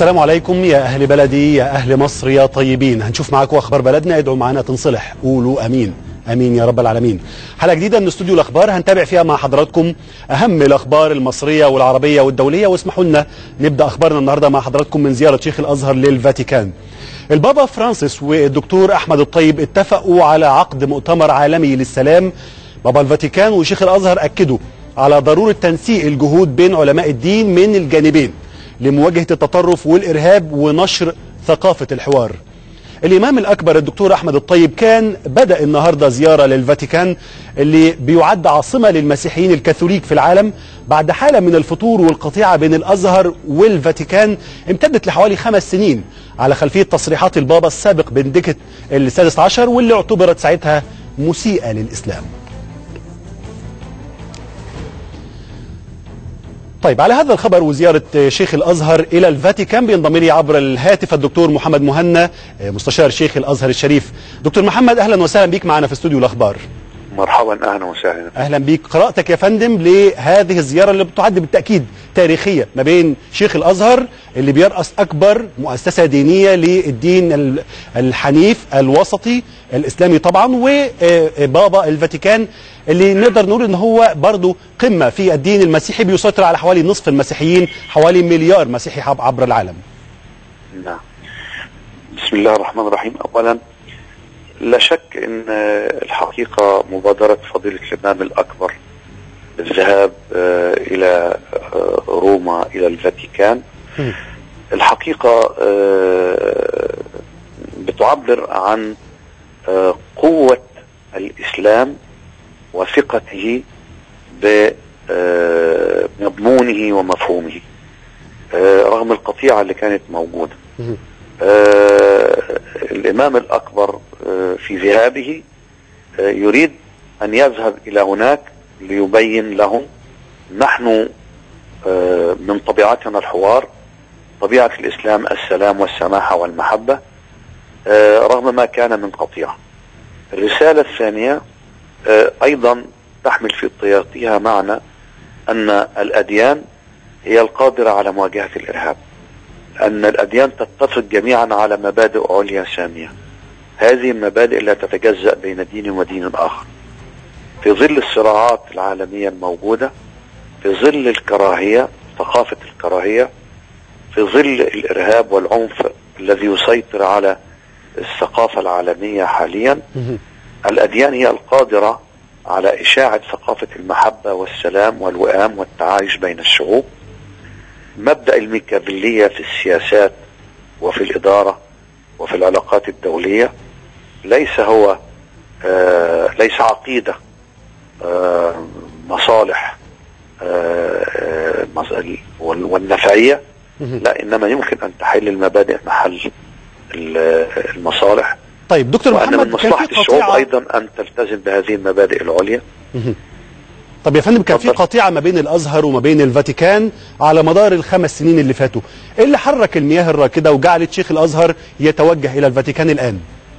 السلام عليكم يا أهل بلدي يا أهل مصر يا طيبين هنشوف معاكم أخبار بلدنا ادعوا معانا تنصلح قولوا أمين امين يا رب العالمين حلقه جديده من استوديو الاخبار هنتابع فيها مع حضراتكم اهم الاخبار المصريه والعربيه والدوليه واسمحوا لنا نبدا اخبارنا النهارده مع حضراتكم من زياره شيخ الازهر للفاتيكان البابا فرانسيس والدكتور احمد الطيب اتفقوا على عقد مؤتمر عالمي للسلام بابا الفاتيكان وشيخ الازهر اكدوا على ضروره تنسيق الجهود بين علماء الدين من الجانبين لمواجهه التطرف والارهاب ونشر ثقافه الحوار الإمام الأكبر الدكتور أحمد الطيب كان بدأ النهاردة زيارة للفاتيكان اللي بيعد عاصمة للمسيحيين الكاثوليك في العالم بعد حالة من الفتور والقطيعة بين الأزهر والفاتيكان امتدت لحوالي خمس سنين على خلفية تصريحات البابا السابق بندكت السادس عشر واللي اعتبرت ساعتها مسيئة للإسلام طيب على هذا الخبر وزيارة شيخ الأزهر إلى الفاتيكان بينضم لي عبر الهاتف الدكتور محمد مهنا مستشار شيخ الأزهر الشريف دكتور محمد أهلا وسهلا بك معنا في استوديو الأخبار مرحبا اهلا وسهلا أهلا بك قراءتك يا فندم لهذه الزيارة اللي بتعد بالتأكيد تاريخية ما بين شيخ الأزهر اللي بيرأس أكبر مؤسسة دينية للدين الحنيف الوسطي الإسلامي طبعا وبابا الفاتيكان اللي نقدر نقول ان هو برضه قمه في الدين المسيحي بيسيطر على حوالي نصف المسيحيين حوالي مليار مسيحي عبر العالم. نعم. بسم الله الرحمن الرحيم اولا لا شك ان الحقيقه مبادره فضيله الامام الاكبر بالذهاب الى روما الى الفاتيكان الحقيقه بتعبر عن قوه الاسلام وثقته بمضمونه ومفهومه رغم القطيعة اللي كانت موجودة الإمام الأكبر في ذهابه يريد أن يذهب إلى هناك ليبين لهم نحن من طبيعتنا الحوار طبيعة الإسلام السلام والسماحة والمحبة رغم ما كان من قطيعة الرسالة الثانية ايضا تحمل في طياتها معنى ان الاديان هي القادرة على مواجهة الارهاب ان الاديان تتفق جميعا على مبادئ عليا سامية هذه المبادئ لا تتجزأ بين دين ودين اخر في ظل الصراعات العالمية الموجودة في ظل الكراهية ثقافة الكراهية في ظل الارهاب والعنف الذي يسيطر على الثقافة العالمية حاليا الأديان هي القادرة على إشاعة ثقافة المحبة والسلام والوئام والتعايش بين الشعوب مبدأ الميكافيلية في السياسات وفي الإدارة وفي العلاقات الدولية ليس هو آه ليس عقيدة آه مصالح آه والنفعية لا إنما يمكن أن تحل المبادئ محل المصالح طيب دكتور وأن محمد من مصلحة الشعوب أيضا أن تلتزم بهذه المبادئ العليا طب يا فندم كان في قطيعة ما بين الأزهر وما بين الفاتيكان على مدار الخمس سنين اللي فاتوا إيه اللي حرك المياه الراكدة وجعلت شيخ الأزهر يتوجه إلى الفاتيكان الآن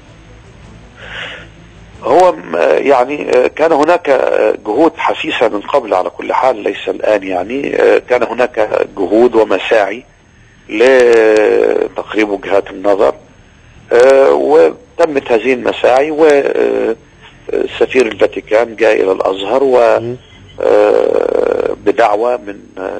هو يعني كان هناك جهود حثيثة من قبل على كل حال ليس الآن يعني كان هناك جهود ومساعي لتقريب وجهات النظر وتمت هذه المساعي وسفير الفاتيكان جاء الى الازهر و بدعوة من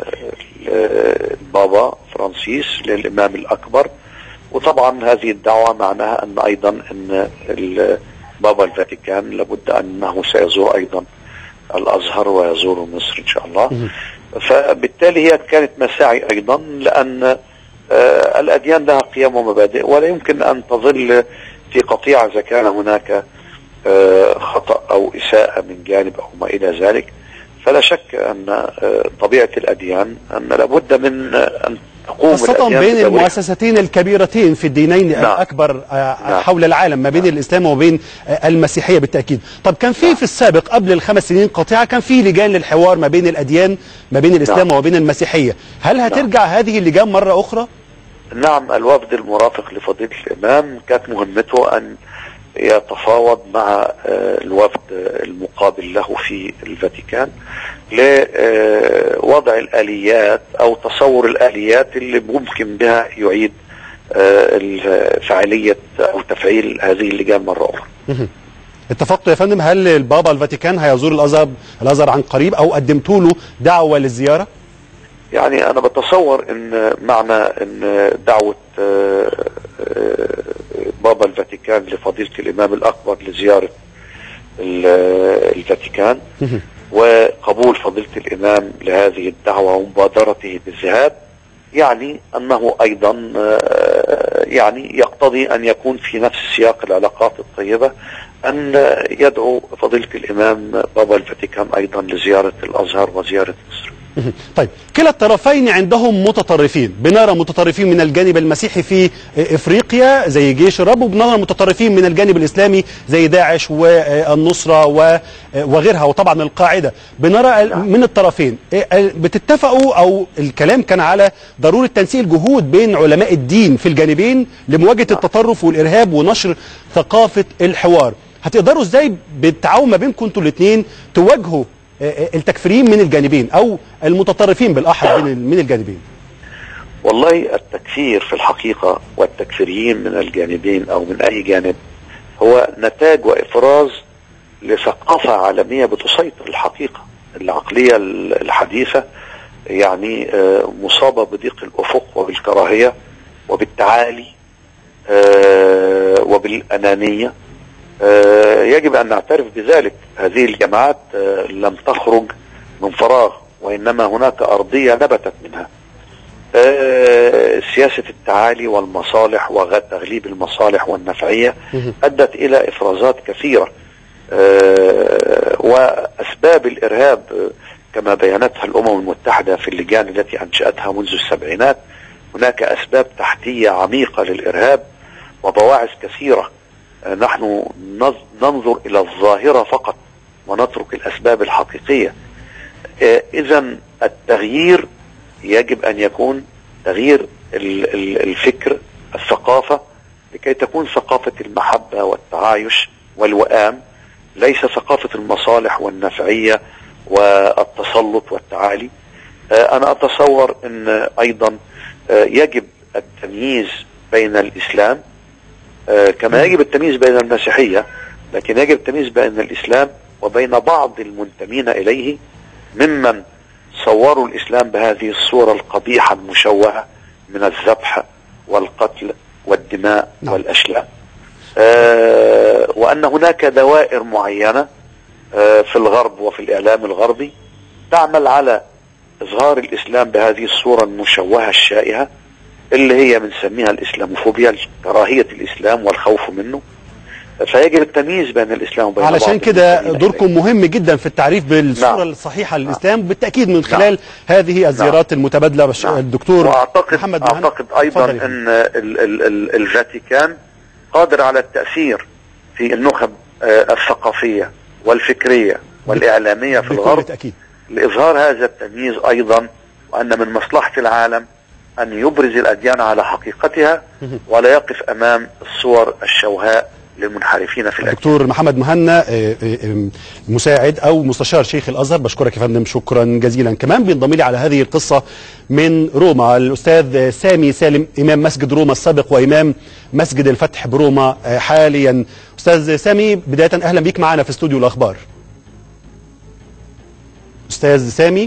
البابا فرانسيس للامام الاكبر وطبعا هذه الدعوة معناها ان ايضا ان بابا الفاتيكان لابد انه سيزور ايضا الازهر ويزور مصر ان شاء الله فبالتالي هي كانت مساعي ايضا لان آه الأديان لها قيم ومبادئ ولا يمكن أن تظل في قطيعة إذا كان هناك آه خطأ أو إساءة من جانب أو ما إلى ذلك فلا شك أن آه طبيعة الأديان أن لابد من أن تقوم خاصة بين المؤسستين الكبيرتين في الدينين نعم. الأكبر نعم. حول العالم ما بين الإسلام وبين المسيحية بالتأكيد طب كان في نعم. في السابق قبل الخمس سنين قطيعة كان في لجان للحوار ما بين الأديان ما بين الإسلام نعم. وبين المسيحية هل هترجع نعم. هذه اللجان مرة أخرى؟ نعم الوفد المرافق لفضيلة الإمام كانت مهمته أن يتفاوض مع الوفد المقابل له في الفاتيكان لوضع الآليات أو تصور الآليات اللي ممكن بها يعيد فعالية أو تفعيل هذه اللجان مرة أخرى اتفقتوا يا فندم هل البابا الفاتيكان هيزور الازهر الازهر عن قريب او قدمتوا له دعوه للزياره؟ يعني انا بتصور ان معنى ان دعوه بابا الفاتيكان لفضيله الامام الاكبر لزياره الفاتيكان وقبول فضيله الامام لهذه الدعوه ومبادرته بالذهاب يعني انه ايضا يعني يقتضي ان يكون في نفس سياق العلاقات الطيبه ان يدعو فضيله الامام بابا الفاتيكان ايضا لزياره الازهر وزياره مصر. طيب كلا الطرفين عندهم متطرفين بنرى متطرفين من الجانب المسيحي في افريقيا زي جيش الرب وبنرى متطرفين من الجانب الاسلامي زي داعش والنصره وغيرها وطبعا القاعده بنرى من الطرفين بتتفقوا او الكلام كان على ضروره تنسيق الجهود بين علماء الدين في الجانبين لمواجهه التطرف والارهاب ونشر ثقافه الحوار هتقدروا ازاي بالتعاون ما بينكم انتوا الاثنين تواجهوا التكفيرين من الجانبين او المتطرفين بالاحرى من الجانبين والله التكفير في الحقيقه والتكفيريين من الجانبين او من اي جانب هو نتاج وافراز لثقافه عالميه بتسيطر الحقيقه العقليه الحديثه يعني مصابه بضيق الافق وبالكراهيه وبالتعالي وبالانانيه يجب ان نعترف بذلك هذه الجماعات لم تخرج من فراغ وانما هناك ارضيه نبتت منها سياسه التعالي والمصالح وتغليب المصالح والنفعيه ادت الى افرازات كثيره واسباب الارهاب كما بينتها الامم المتحده في اللجان التي انشاتها منذ السبعينات هناك اسباب تحتيه عميقه للارهاب وبواعث كثيره نحن ننظر الى الظاهره فقط ونترك الاسباب الحقيقيه اذا التغيير يجب ان يكون تغيير الفكر الثقافه لكي تكون ثقافه المحبه والتعايش والوئام ليس ثقافه المصالح والنفعيه والتسلط والتعالي انا اتصور ان ايضا يجب التمييز بين الاسلام كما يجب التمييز بين المسيحية لكن يجب التمييز بين الإسلام وبين بعض المنتمين إليه ممن صوروا الإسلام بهذه الصورة القبيحة المشوهة من الذبح والقتل والدماء نعم. والأشلاء آه وأن هناك دوائر معينة آه في الغرب وفي الإعلام الغربي تعمل على إظهار الإسلام بهذه الصورة المشوهة الشائهة اللي هي بنسميها الاسلاموفوبيا كراهيه الاسلام والخوف منه فيجب التمييز بين الاسلام وبين علشان كده دوركم مهم جدا في التعريف بالصوره نعم. الصحيحه للاسلام نعم. بالتاكيد من خلال نعم. هذه الزيارات نعم. المتبادله نعم. الدكتور واعتقد محمد اعتقد ايضا ان ال ال ال الفاتيكان قادر على التاثير في النخب الثقافيه والفكريه والاعلاميه في الغرب تأكيد. لاظهار هذا التمييز ايضا وان من مصلحه العالم أن يبرز الأديان على حقيقتها ولا يقف أمام الصور الشوهاء للمنحرفين في الأديان دكتور محمد مهنا مساعد أو مستشار شيخ الأزهر بشكرك يا فندم شكرا جزيلا كمان بينضم لي على هذه القصة من روما الأستاذ سامي سالم إمام مسجد روما السابق وإمام مسجد الفتح بروما حاليا أستاذ سامي بداية أهلا بيك معنا في استوديو الأخبار أستاذ سامي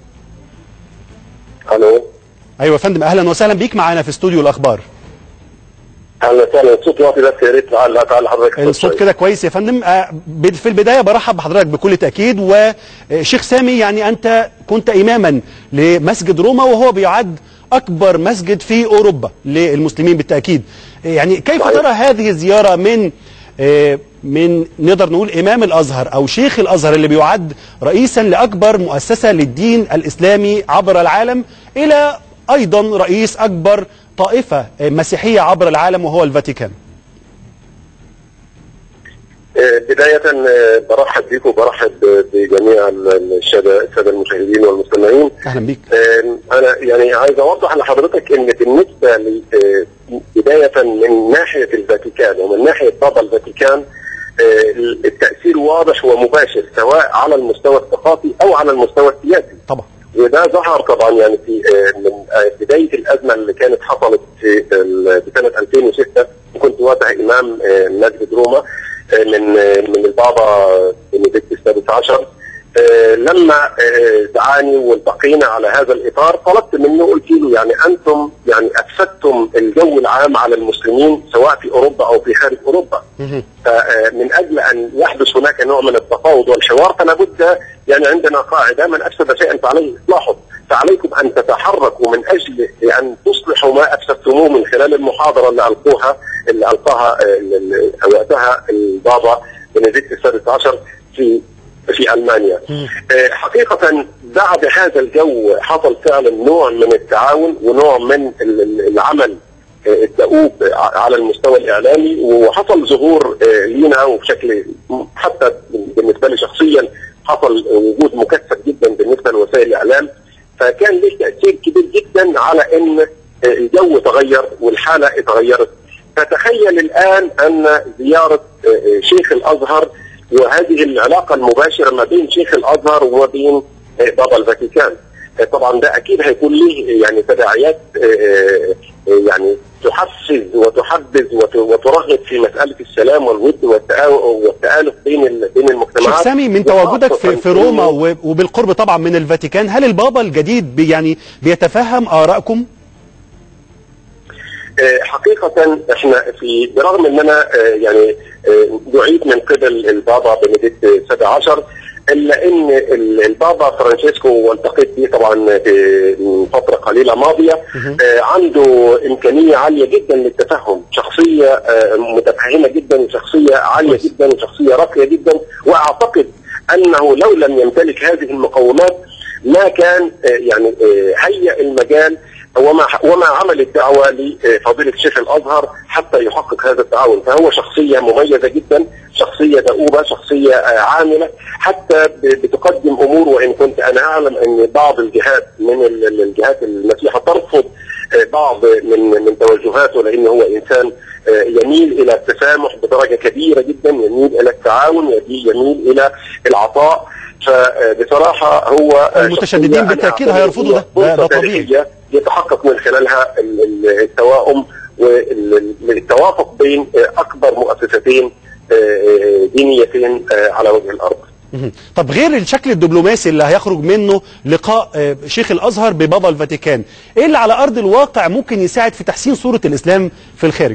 الو ايوه يا فندم اهلا وسهلا بيك معانا في استوديو الاخبار اهلا وسهلا الصوت واطي بس يا ريت تعال تعال حضرتك الصوت كده كويس يا فندم في البدايه برحب بحضرتك بكل تاكيد وشيخ سامي يعني انت كنت اماما لمسجد روما وهو بيعد اكبر مسجد في اوروبا للمسلمين بالتاكيد يعني كيف صحيح. ترى هذه الزياره من من نقدر نقول امام الازهر او شيخ الازهر اللي بيعد رئيسا لاكبر مؤسسه للدين الاسلامي عبر العالم الى ايضا رئيس اكبر طائفه مسيحيه عبر العالم وهو الفاتيكان. بداية برحب بيكم وبرحب بجميع السادة السادة المشاهدين والمستمعين. اهلا بيك. أنا يعني عايز أوضح لحضرتك إن بالنسبة بدايه من ناحيه الفاتيكان ومن ناحيه بابا الفاتيكان آه، التاثير واضح ومباشر سواء على المستوى الثقافي او على المستوى السياسي طبعا وده ظهر طبعا يعني في آه، من آه، بدايه الازمه اللي كانت حصلت في ال- في سنه 2006 وكنت وقتها امام آه، مسجد روما آه، من آه، من البابا بنديكت السادس عشر آه، لما آه، دعاني والتقينا على هذا الاطار طلبت منه قلت له يعني انتم يعني افسدتم الجو العام على المسلمين سواء في اوروبا او في خارج اوروبا فمن اجل ان يحدث هناك نوع من التفاوض والحوار فلا بد يعني عندنا قاعده من افسد شيئا فعليه اصلاحه فعليكم ان تتحركوا من اجل ان تصلحوا ما افسدتموه من خلال المحاضره اللي القوها اللي القاها آه، ال- ال- وقتها البابا بنديكت السادس عشر في في المانيا. آه، حقيقه بعد هذا الجو حصل فعلا نوع من التعاون ونوع من ال- ال- العمل آه، الدؤوب ع- على المستوى الاعلامي وحصل ظهور آه، لينا وبشكل م- حتى بالنسبه لي شخصيا حصل وجود مكثف جدا بالنسبه لوسائل الاعلام فكان له تاثير كبير جدا على ان آه، الجو تغير والحاله اتغيرت فتخيل الان ان زياره آه، آه، شيخ الازهر وهذه العلاقه المباشره ما بين شيخ الازهر وبين آه، بابا الفاتيكان آه، طبعا ده اكيد هيكون له يعني تداعيات آه، آه، آه، يعني تحفز وتحبذ وت- وترغب في مساله السلام والود والتآ- والتآلف بين ال- بين المجتمعات شيخ سامي من تواجدك في, في روما و- وبالقرب طبعا من الفاتيكان هل البابا الجديد بي يعني بيتفهم آرائكم؟ آه، حقيقة احنا في برغم ان انا آه، يعني آه، دعيت من قبل البابا بنديكت السابع عشر الا ان ال- البابا فرانشيسكو والتقيت به طبعا في من فتره قليله ماضيه آه، عنده امكانيه عاليه جدا للتفهم شخصيه آه، متفهمه جدا وشخصيه عاليه كويس. جدا وشخصيه راقيه جدا واعتقد انه لو لم يمتلك هذه المقومات ما كان آه، يعني آه، هيئ المجال وما وما عمل الدعوه لفضيله شيخ الازهر حتى يحقق هذا التعاون فهو شخصيه مميزه جدا شخصيه دؤوبه شخصيه آه، عامله حتى ب- بتقدم امور وان كنت انا اعلم ان بعض الجهات من ال- ال- الجهات المسيحه ترفض آه، بعض من من توجهاته لان هو انسان آه، يميل الى التسامح بدرجه كبيره جدا يميل الى التعاون يميل الى العطاء فبصراحه هو آه، المتشددين شخصية أنا بالتأكيد أعتبر هيرفضوا ده. هو ده- ده فرصة طبيعي. تاريخية يتحقق من خلالها ال- ال- التوائم والتوافق بين آه، اكبر مؤسستين آه، آه، دينيتين آه، على وجه الارض. مهم. طب غير الشكل الدبلوماسي اللي هيخرج منه لقاء آه، شيخ الازهر ببابا الفاتيكان ايه اللي على ارض الواقع ممكن يساعد في تحسين صوره الاسلام في الخارج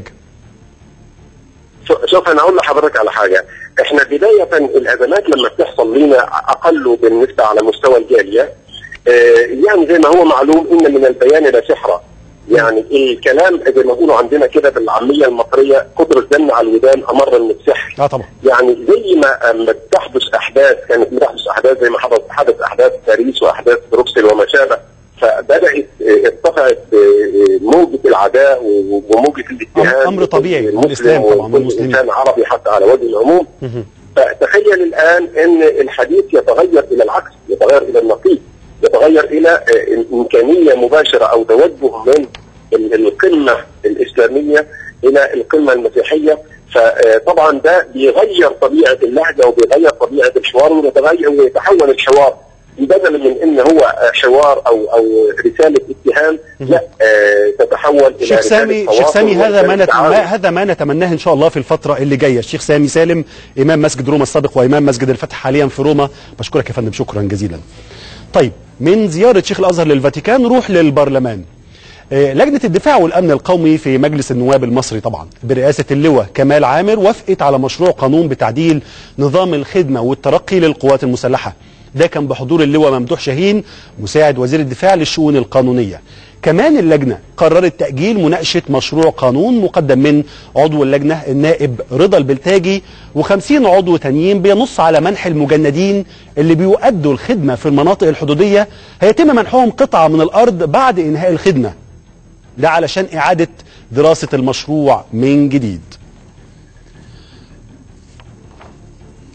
شو- شوف انا اقول لحضرتك على حاجه احنا بدايه الازمات لما بتحصل لنا اقل بالنسبه على مستوى الجاليه آه، يعني زي ما هو معلوم ان من البيان لا سحر يعني الكلام زي ما بيقولوا عندنا كده بالعاميه المصريه قدر الزن على الودان امر من السحر اه طبعا يعني زي ما ما بتحدث احداث كانت بتحدث احداث زي ما حدث حدث احداث باريس واحداث بروكسل وما شابه فبدات آه، ارتفعت آه، موجه العداء و- وموجه الاتهام أمر طبيعي لكل والإسلام مسلم طبعا وكل والمسلمين. انسان عربي حتى على وجه العموم مهم. فتخيل الان ان الحديث يتغير الى العكس يتغير الى النقيض يتغير الى آه، امكانيه مباشره او توجه من ال- القمه الاسلاميه الى القمه المسيحيه فطبعا ده بيغير طبيعه اللهجه وبيغير طبيعه الحوار ويتغير ويتحول الحوار بدلا من ان هو آه، حوار او او رساله اتهام لا آه، تتحول الى شيخ رسالة سامي شيخ تواصل سامي هذا ما, ورسالة نت... تعاون. ما هذا ما نتمناه ان شاء الله في الفتره اللي جايه الشيخ سامي سالم امام مسجد روما السابق وامام مسجد الفتح حاليا في روما بشكرك يا فندم شكرا جزيلا طيب من زياره شيخ الازهر للفاتيكان نروح للبرلمان آه، لجنة الدفاع والأمن القومي في مجلس النواب المصري طبعا برئاسة اللواء كمال عامر وافقت على مشروع قانون بتعديل نظام الخدمة والترقي للقوات المسلحة ده كان بحضور اللواء ممدوح شاهين مساعد وزير الدفاع للشؤون القانونية كمان اللجنة قررت تأجيل مناقشة مشروع قانون مقدم من عضو اللجنة النائب رضا البلتاجي و50 عضو تانيين بينص على منح المجندين اللي بيؤدوا الخدمة في المناطق الحدودية هيتم منحهم قطعة من الأرض بعد إنهاء الخدمة ده علشان إعادة دراسة المشروع من جديد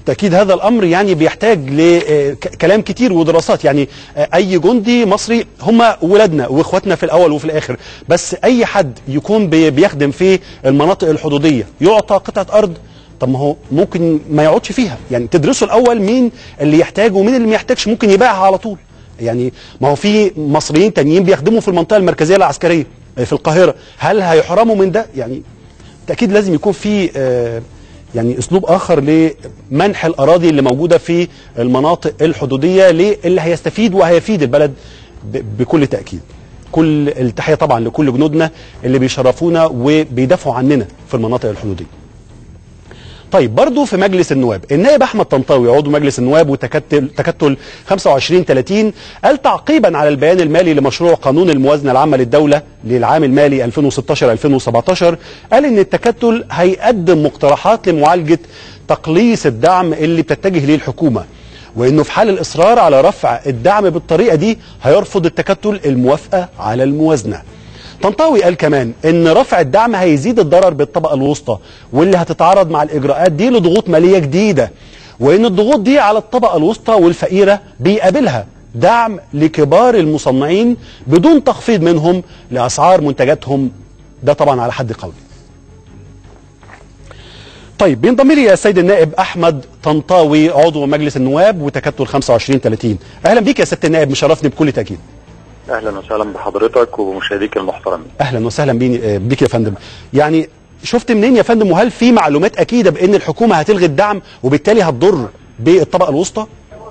بالتاكيد هذا الامر يعني بيحتاج لكلام كتير ودراسات يعني آه، اي جندي مصري هم ولادنا واخواتنا في الاول وفي الاخر بس اي حد يكون بي- بيخدم في المناطق الحدوديه يعطى قطعه ارض طب ما هو ممكن ما يقعدش فيها يعني تدرسوا الاول مين اللي يحتاج ومين اللي ما يحتاجش ممكن يبيعها على طول يعني ما هو في مصريين تانيين بيخدموا في المنطقه المركزيه العسكريه آه، في القاهره هل هيحرموا من ده يعني بالتاكيد لازم يكون في آه، يعني اسلوب اخر لمنح الاراضي اللي موجوده في المناطق الحدوديه للي هيستفيد وهيفيد البلد ب- بكل تاكيد. كل التحيه طبعا لكل جنودنا اللي بيشرفونا وبيدافعوا عننا في المناطق الحدوديه. طيب برضو في مجلس النواب النائب احمد طنطاوي عضو مجلس النواب وتكتل تكتل 25 30 قال تعقيبا على البيان المالي لمشروع قانون الموازنه العامه للدوله للعام المالي 2016 2017 قال ان التكتل هيقدم مقترحات لمعالجه تقليص الدعم اللي بتتجه ليه الحكومه وانه في حال الاصرار على رفع الدعم بالطريقه دي هيرفض التكتل الموافقه على الموازنه طنطاوي قال كمان ان رفع الدعم هيزيد الضرر بالطبقه الوسطى واللي هتتعرض مع الاجراءات دي لضغوط ماليه جديده وان الضغوط دي على الطبقه الوسطى والفقيره بيقابلها دعم لكبار المصنعين بدون تخفيض منهم لاسعار منتجاتهم ده طبعا على حد قولي طيب بينضم لي السيد النائب احمد طنطاوي عضو مجلس النواب وتكتل 25 30 اهلا بيك يا سياده النائب مشرفني بكل تاكيد اهلا وسهلا بحضرتك وبمشاهديك المحترمين اهلا وسهلا بيني بيك يا فندم يعني شفت منين يا فندم وهل في معلومات اكيده بان الحكومه هتلغي الدعم وبالتالي هتضر بالطبقه الوسطى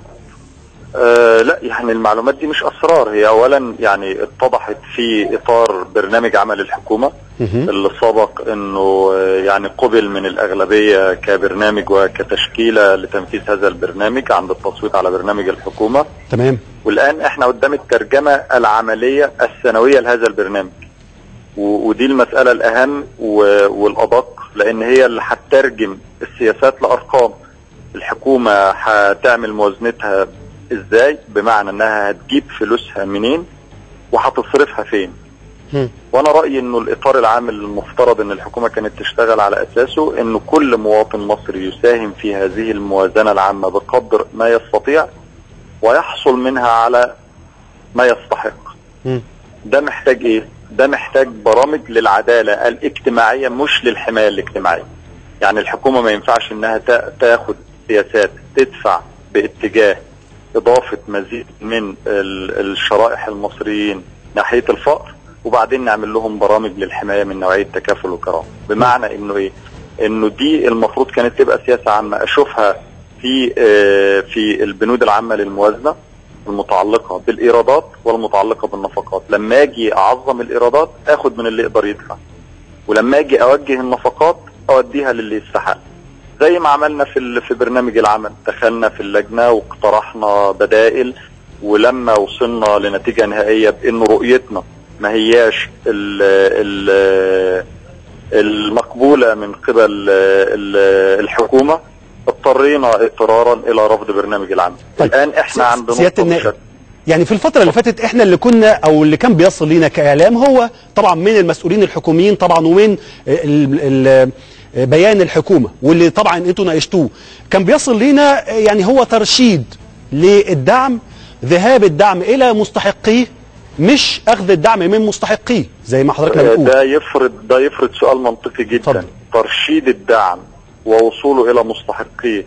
أه لا يعني المعلومات دي مش اسرار هي اولا يعني اتضحت في اطار برنامج عمل الحكومه مهم. اللي سبق انه آه، يعني قبل من الاغلبيه كبرنامج وكتشكيله لتنفيذ هذا البرنامج عند التصويت على برنامج الحكومه تمام والان احنا قدام الترجمه العمليه السنويه لهذا البرنامج و- ودي المساله الاهم و- والادق لان هي اللي هتترجم السياسات لارقام الحكومه هتعمل موازنتها ازاي بمعنى انها هتجيب فلوسها منين وهتصرفها فين مم. وانا رايي انه الاطار العام اللي المفترض ان الحكومه كانت تشتغل على اساسه انه كل مواطن مصري يساهم في هذه الموازنه العامه بقدر ما يستطيع ويحصل منها على ما يستحق مم. ده محتاج ايه ده محتاج برامج للعداله الاجتماعيه مش للحمايه الاجتماعيه يعني الحكومه ما ينفعش انها تا- تاخد سياسات تدفع باتجاه اضافه مزيد من ال- الشرائح المصريين ناحيه الفقر وبعدين نعمل لهم برامج للحمايه من نوعيه تكافل وكرامه بمعنى انه ايه انه دي المفروض كانت تبقى سياسه عامه اشوفها في آه، في البنود العامه للموازنه المتعلقه بالايرادات والمتعلقه بالنفقات لما اجي اعظم الايرادات اخد من اللي يقدر يدفع ولما اجي اوجه النفقات اوديها للي يستحق زي ما عملنا في ال- في برنامج العمل دخلنا في اللجنه واقترحنا بدائل ولما وصلنا لنتيجه نهائيه بانه رؤيتنا ما هياش ال ال المقبوله من قبل ال- الحكومه اضطرينا اضطرارا الى رفض برنامج العمل طيب. الان احنا سي- عند سيادة نقطه النائب. مشكلة. يعني في الفترة اللي فاتت احنا اللي كنا او اللي كان بيصل لينا كاعلام هو طبعا من المسؤولين الحكوميين طبعا ومن ال ال بيان الحكومة واللي طبعا انتوا ناقشتوه كان بيصل لينا يعني هو ترشيد للدعم ذهاب الدعم الى مستحقيه مش اخذ الدعم من مستحقيه زي ما حضرتك بتقول ده يفرض ده يفرض سؤال منطقي جدا اتفضل. ترشيد الدعم ووصوله الى مستحقيه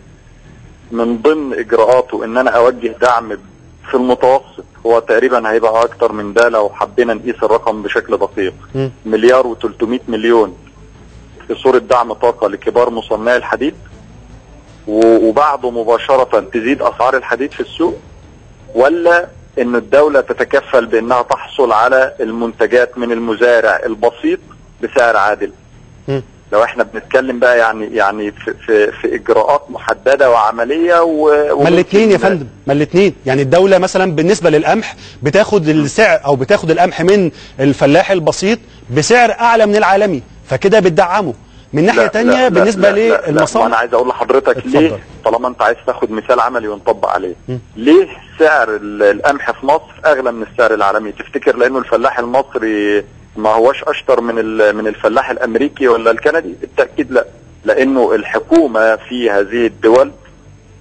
من ضمن اجراءاته ان انا اوجه دعم في المتوسط هو تقريبا هيبقى اكتر من ده لو حبينا نقيس الرقم بشكل دقيق مم. مليار و300 مليون في صورة دعم طاقة لكبار مصنعي الحديد و- وبعده مباشرة تزيد أسعار الحديد في السوق ولا ان الدولة تتكفل بانها تحصل على المنتجات من المزارع البسيط بسعر عادل مم. لو احنا بنتكلم بقى يعني يعني في في, في اجراءات محدده وعمليه و ما الاثنين يا وممكن- فندم ما الاثنين يعني الدولة مثلا بالنسبة للقمح بتاخد السعر او بتاخد القمح من الفلاح البسيط بسعر اعلى من العالمي فكده بتدعمه من ناحية لا، تانية لا، لا، بالنسبة لا، لا، لا، للمصانع وانا عايز اقول لحضرتك اتفضل. ليه طالما انت عايز تاخد مثال عملي ونطبق عليه م. ليه سعر ال- القمح في مصر اغلى من السعر العالمي تفتكر لانه الفلاح المصري ما هوش اشطر من ال- من الفلاح الامريكي ولا الكندي بالتاكيد لا لانه الحكومه في هذه الدول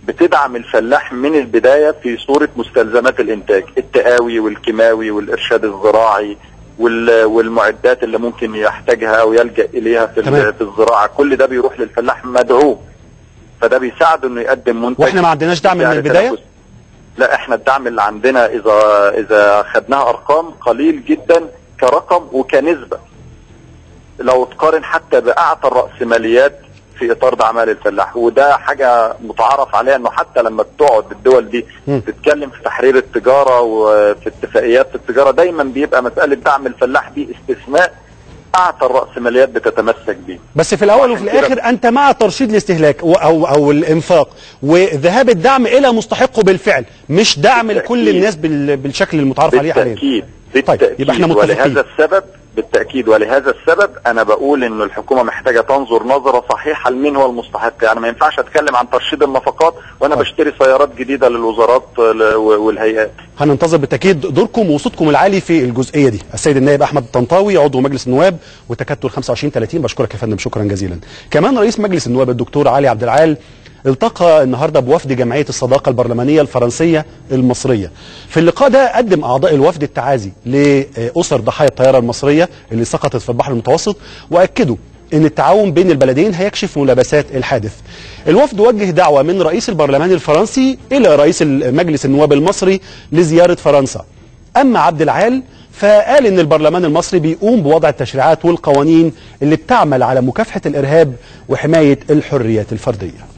بتدعم الفلاح من البدايه في صوره مستلزمات الانتاج التقاوي والكيماوي والارشاد الزراعي وال- والمعدات اللي ممكن يحتاجها او يلجا اليها في تمام. ال- في الزراعه كل ده بيروح للفلاح مدعوم فده بيساعده انه يقدم منتج واحنا ما عندناش دعم من يعني البدايه تنافسي. لا احنا الدعم اللي عندنا اذا اذا خدناها ارقام قليل جدا كرقم وكنسبه لو تقارن حتى باعتى الراسماليات في اطار دعم الفلاح وده حاجه متعارف عليها انه حتى لما بتقعد الدول دي مم. تتكلم في تحرير التجاره وفي اتفاقيات التجاره دايما بيبقى مساله دعم الفلاح دي استثناء اعتى الراسماليات بتتمسك بيه بس في الاول وفي عشان كده- الاخر انت مع ترشيد الاستهلاك و- او او الانفاق وذهاب الدعم الى مستحقه بالفعل مش دعم بالتأكيد. لكل الناس بال- بالشكل المتعارف عليه حاليا بالتأكيد طيب، بالتأكيد يبقى احنا متفقين. ولهذا السبب بالتأكيد ولهذا السبب أنا بقول إنه الحكومة محتاجة تنظر نظرة صحيحة لمين هو المستحق يعني ما ينفعش أتكلم عن ترشيد النفقات وأنا طيب. بشتري سيارات جديدة للوزارات ل- والهيئات هننتظر بالتاكيد دوركم وصوتكم العالي في الجزئيه دي السيد النائب احمد الطنطاوي عضو مجلس النواب وتكتل 25 30 بشكرك يا فندم شكرا جزيلا كمان رئيس مجلس النواب الدكتور علي عبد العال التقى النهارده بوفد جمعيه الصداقه البرلمانيه الفرنسيه المصريه في اللقاء ده قدم اعضاء الوفد التعازي لاسر ضحايا الطياره المصريه اللي سقطت في البحر المتوسط واكدوا ان التعاون بين البلدين هيكشف ملابسات الحادث الوفد وجه دعوه من رئيس البرلمان الفرنسي الى رئيس مجلس النواب المصري لزياره فرنسا اما عبد العال فقال ان البرلمان المصري بيقوم بوضع التشريعات والقوانين اللي بتعمل على مكافحه الارهاب وحمايه الحريات الفرديه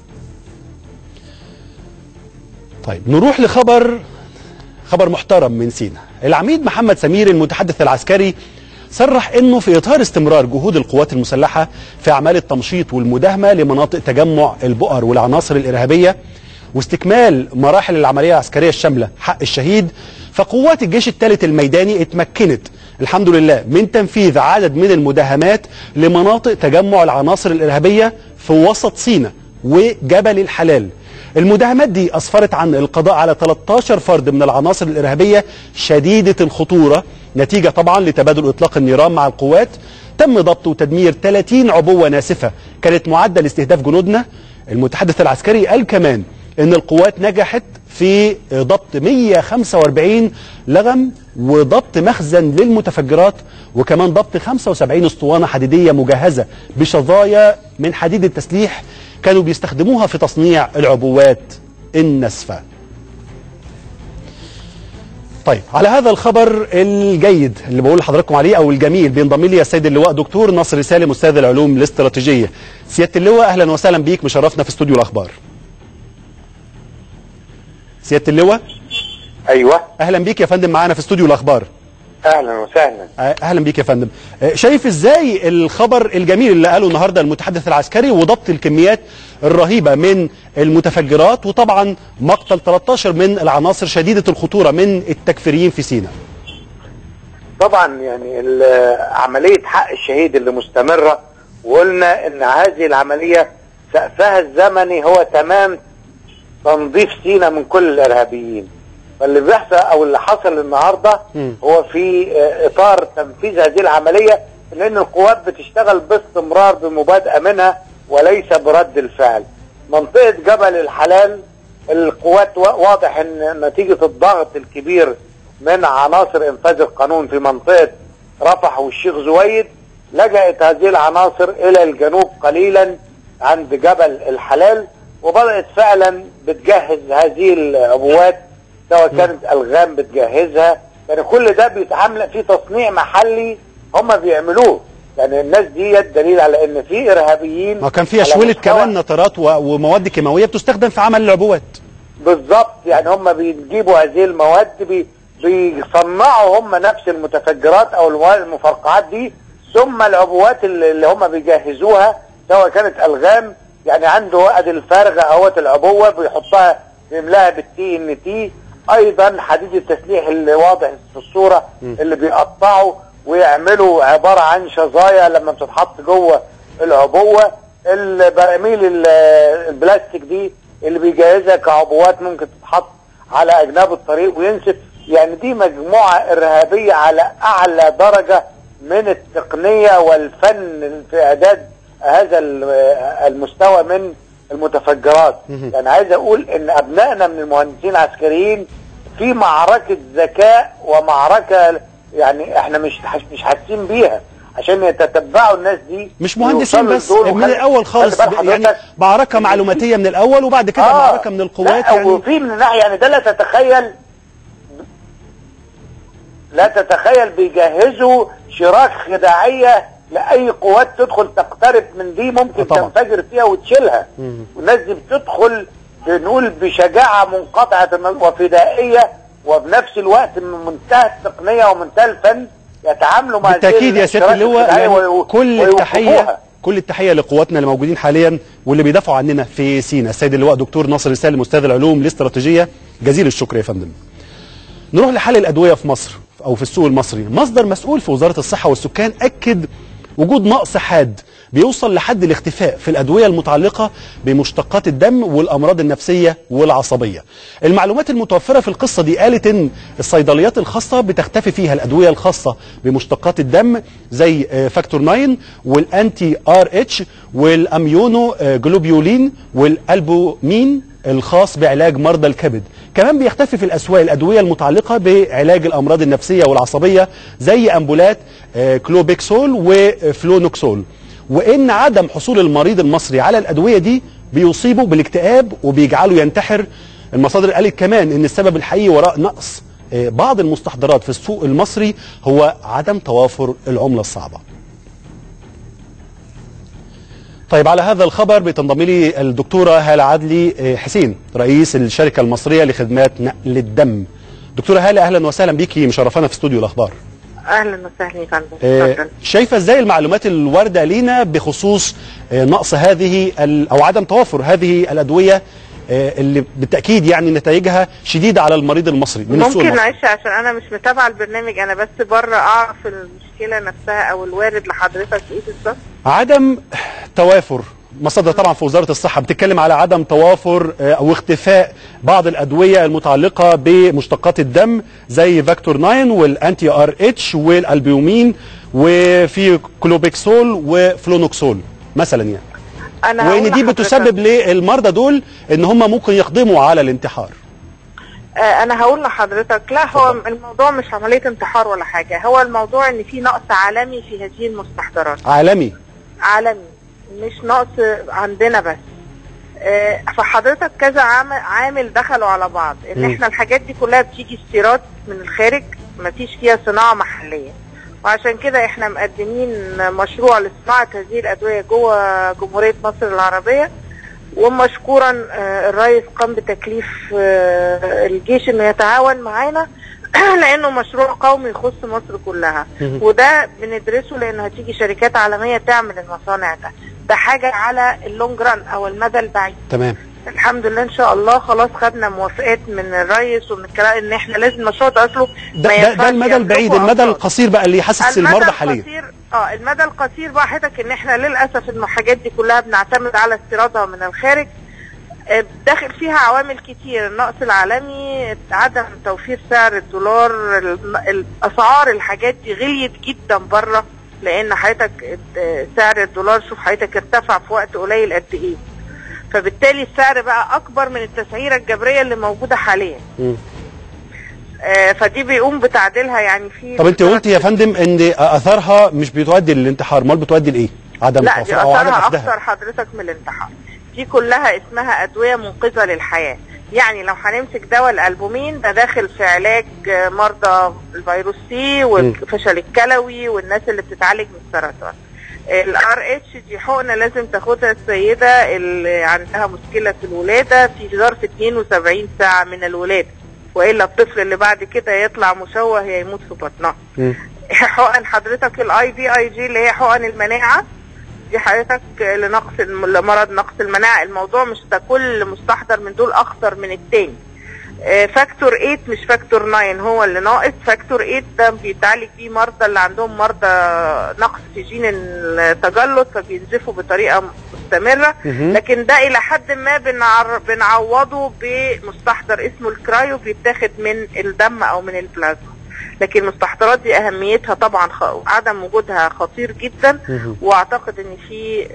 طيب نروح لخبر خبر محترم من سينا العميد محمد سمير المتحدث العسكري صرح انه في اطار استمرار جهود القوات المسلحه في اعمال التمشيط والمداهمه لمناطق تجمع البؤر والعناصر الارهابيه واستكمال مراحل العمليه العسكريه الشامله حق الشهيد فقوات الجيش الثالث الميداني اتمكنت الحمد لله من تنفيذ عدد من المداهمات لمناطق تجمع العناصر الارهابيه في وسط سينا وجبل الحلال المداهمات دي أسفرت عن القضاء على 13 فرد من العناصر الإرهابية شديدة الخطورة نتيجة طبعا لتبادل إطلاق النيران مع القوات تم ضبط وتدمير 30 عبوة ناسفة كانت معدة لاستهداف جنودنا المتحدث العسكري قال كمان ان القوات نجحت في ضبط 145 لغم وضبط مخزن للمتفجرات وكمان ضبط 75 اسطوانه حديديه مجهزه بشظايا من حديد التسليح كانوا بيستخدموها في تصنيع العبوات الناسفه. طيب على هذا الخبر الجيد اللي بقول لحضراتكم عليه او الجميل بينضم لي السيد اللواء دكتور نصر سالم استاذ العلوم الاستراتيجيه. سياده اللواء اهلا وسهلا بيك مشرفنا في استوديو الاخبار. سياده اللواء ايوه اهلا بيك يا فندم معانا في استوديو الاخبار. اهلا وسهلا اهلا بيك يا فندم شايف ازاي الخبر الجميل اللي قاله النهارده المتحدث العسكري وضبط الكميات الرهيبه من المتفجرات وطبعا مقتل 13 من العناصر شديده الخطوره من التكفيريين في سيناء طبعا يعني ال- عمليه حق الشهيد اللي مستمره وقلنا ان هذه العمليه سقفها الزمني هو تمام تنظيف سينا من كل الارهابيين فاللي بيحصل او اللي حصل النهارده مم. هو في آه، اطار تنفيذ هذه العمليه لان القوات بتشتغل باستمرار بمبادئه منها وليس برد الفعل منطقه جبل الحلال القوات وا- واضح ان نتيجه الضغط الكبير من عناصر انفاذ القانون في منطقه رفح والشيخ زويد لجأت هذه العناصر الى الجنوب قليلا عند جبل الحلال وبدأت فعلا بتجهز هذه العبوات سواء كانت الغام بتجهزها يعني كل ده بيتعامل في تصنيع محلي هم بيعملوه يعني الناس دي دليل على ان في ارهابيين ما كان فيها على شويلة مستوى- كمان نطرات و- ومواد كيماويه بتستخدم في عمل العبوات بالظبط يعني هم بيجيبوا هذه المواد بي بيصنعوا هم نفس المتفجرات او المواد المفرقعات دي ثم العبوات اللي اللي هم بيجهزوها سواء كانت الغام يعني عنده ادي الفارغه اهوت العبوه بيحطها بيملاها بالتي ان تي ايضا حديد التسليح اللي واضح في الصوره اللي بيقطعوا ويعملوا عباره عن شظايا لما بتتحط جوه العبوه البراميل ال- البلاستيك دي اللي بيجهزها كعبوات ممكن تتحط على اجناب الطريق وينسف يعني دي مجموعه ارهابيه على اعلى درجه من التقنيه والفن في اعداد هذا ال- المستوى من المتفجرات مهم. يعني عايز اقول ان ابنائنا من المهندسين العسكريين في معركه ذكاء ومعركه يعني احنا مش مش حاسين بيها عشان يتتبعوا الناس دي مش مهندسين ويوصلوا بس لدول من وخلي- الاول خالص خلي بال يعني حضرتك معركه معلوماتيه من الاول وبعد كده آه، معركه من القوات لا يعني وفي من الناحيه يعني ده لا تتخيل لا تتخيل بيجهزوا شراك خداعيه لاي قوات تدخل تقترب من دي آه ممكن طبعا. تنفجر فيها وتشيلها مم. والناس دي بتدخل نقول بشجاعه منقطعه النظر وفدائيه وبنفس الوقت من منتهى التقنيه ومنتهى الفن يتعاملوا مع هذه بالتاكيد يا سياده الشراك اللواء الخداعية يعني ويو- كل ويوقفوها. التحيه كل التحيه لقواتنا اللي موجودين حاليا واللي بيدافعوا عننا في سينا السيد اللواء دكتور ناصر السالم استاذ العلوم الاستراتيجيه جزيل الشكر يا فندم نروح لحل الادويه في مصر او في السوق المصري مصدر مسؤول في وزاره الصحه والسكان اكد وجود نقص حاد بيوصل لحد الاختفاء في الادويه المتعلقه بمشتقات الدم والامراض النفسيه والعصبيه المعلومات المتوفره في القصه دي قالت ان الصيدليات الخاصه بتختفي فيها الادويه الخاصه بمشتقات الدم زي آه، فاكتور 9 والانتي ار اتش والاميونو آه، جلوبيولين والالبومين الخاص بعلاج مرضى الكبد كمان بيختفي في الأسواق الأدوية المتعلقة بعلاج الأمراض النفسية والعصبية زي أمبولات آه، كلوبيكسول وفلونوكسول وإن عدم حصول المريض المصري على الأدوية دي بيصيبه بالاكتئاب وبيجعله ينتحر المصادر قالت كمان إن السبب الحقيقي وراء نقص آه، بعض المستحضرات في السوق المصري هو عدم توافر العملة الصعبة طيب على هذا الخبر بتنضم لي الدكتوره هاله عدلي آه، حسين رئيس الشركه المصريه لخدمات نقل الدم. دكتوره هاله اهلا وسهلا بيكي مشرفانا في استوديو الاخبار. اهلا وسهلا يا فندم آه، اتفضل شايفه ازاي المعلومات الوارده لينا بخصوص آه، نقص هذه ال- او عدم توافر هذه الادويه آه، اللي بالتاكيد يعني نتائجها شديده على المريض المصري من السوق ممكن المصري. معلش عشان انا مش متابعه البرنامج انا بس بره اعرف المشكله نفسها او الوارد لحضرتك ايه بالظبط عدم توافر مصادر طبعا في وزاره الصحه بتتكلم على عدم توافر آه، او اختفاء بعض الادويه المتعلقه بمشتقات الدم زي فاكتور 9 والانتي ار اتش والالبيومين وفي كلوبيكسول وفلونوكسول مثلا يعني انا هقول وان دي لحضرتك- بتسبب للمرضى دول ان هم ممكن يقدموا على الانتحار آه انا هقول لحضرتك لا هو الموضوع مش عمليه انتحار ولا حاجه هو الموضوع ان في نقص عالمي في هذه المستحضرات عالمي عالمي مش نقص عندنا بس آه، فحضرتك كذا عامل, عامل دخلوا على بعض ان مم. احنا الحاجات دي كلها بتيجي استيراد من الخارج مفيش فيها صناعه محليه وعشان كده احنا مقدمين مشروع لصناعه هذه الادويه جوه جمهوريه مصر العربيه ومشكورا آه، الرئيس قام بتكليف آه، الجيش انه يتعاون معانا لانه مشروع قومي يخص مصر كلها مهم. وده بندرسه لانه هتيجي شركات عالميه تعمل المصانع ده ده حاجه على اللونج ران او المدى البعيد تمام الحمد لله ان شاء الله خلاص خدنا موافقات من الرئيس ومن الكلام ان احنا لازم المشروع ده اصله ده, ما ده, ده ينفعش المدى البعيد يملكه المدى أفراد. القصير بقى اللي يحسس المدى المرضى حاليا القصير اه المدى القصير بقى حضرتك ان احنا للاسف إن الحاجات دي كلها بنعتمد على استيرادها من الخارج آه، داخل فيها عوامل كتير النقص العالمي عدم توفير سعر الدولار الم- الاسعار الحاجات دي غليت جدا بره لان حضرتك آه، سعر الدولار شوف حضرتك ارتفع في وقت قليل قد ايه فبالتالي السعر بقى اكبر من التسعيره الجبريه اللي موجوده حاليا مم. آه، فدي بيقوم بتعديلها يعني في طب انت قلت يا فندم ان اثارها مش بتؤدي للانتحار امال بتؤدي لايه عدم لا دي التوافق او عدم اثرها اخذها اكتر حضرتك من الانتحار دي كلها اسمها ادويه منقذه للحياه يعني لو هنمسك دواء الالبومين ده داخل في علاج آه، مرضى الفيروس سي والفشل الكلوي والناس اللي بتتعالج من السرطان الار اتش دي حقنه لازم تاخدها السيده اللي عندها مشكله في الولاده في ظرف 72 ساعه من الولاده والا الطفل اللي بعد كده يطلع مشوه يموت في بطنها مم. حقن حضرتك الاي في اي جي اللي هي حقن المناعه دي حضرتك لنقص الم- لمرض نقص المناعه الموضوع مش ده كل مستحضر من دول اخطر من التاني آه، فاكتور 8 مش فاكتور 9 هو اللي ناقص فاكتور 8 ده بيتعالج بيه مرضى اللي عندهم مرضى نقص في جين التجلط فبينزفوا بطريقه مستمره مهم. لكن ده الى حد ما بنعر... بنعوضه بمستحضر اسمه الكرايو بيتاخد من الدم او من البلازما لكن المستحضرات دي اهميتها طبعا خ... عدم وجودها خطير جدا مهم. واعتقد ان في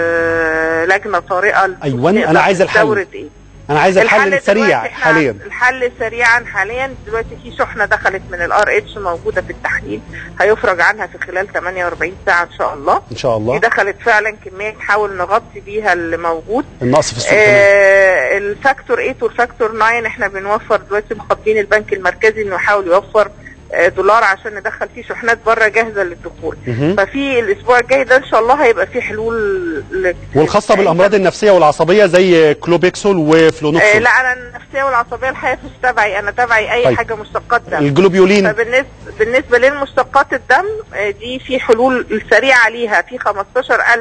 آه، لجنه طارئه لتشوف أيوة، أنا نقدر عايز الحل. نستورد ايه انا عايز الحل دلوقتي السريع إحنا حاليا الحل سريعا حاليا دلوقتي في شحنه دخلت من الار اتش موجوده في التحليل هيفرج عنها في خلال 48 ساعه ان شاء الله ان شاء دي الله دخلت فعلا كميه نحاول نغطي بيها اللي موجود النقص في السوق كمان آه الفاكتور 8 والفاكتور 9 احنا بنوفر دلوقتي مخاطبين البنك المركزي انه يحاول يوفر آه، دولار عشان ندخل فيه شحنات بره جاهزه للدخول مهم. ففي الاسبوع الجاي ده ان شاء الله هيبقى فيه حلول ل... والخاصه بالامراض النفسيه والعصبيه زي كلوبيكسول آه وفلونوكسول لا انا النفسيه والعصبيه الحقيقه مش تبعي انا تبعي اي طيب. حاجه مشتقات دم الجلوبيولين فبالنسبه بالنسبه للمشتقات الدم آه، دي في حلول سريعه ليها في 15000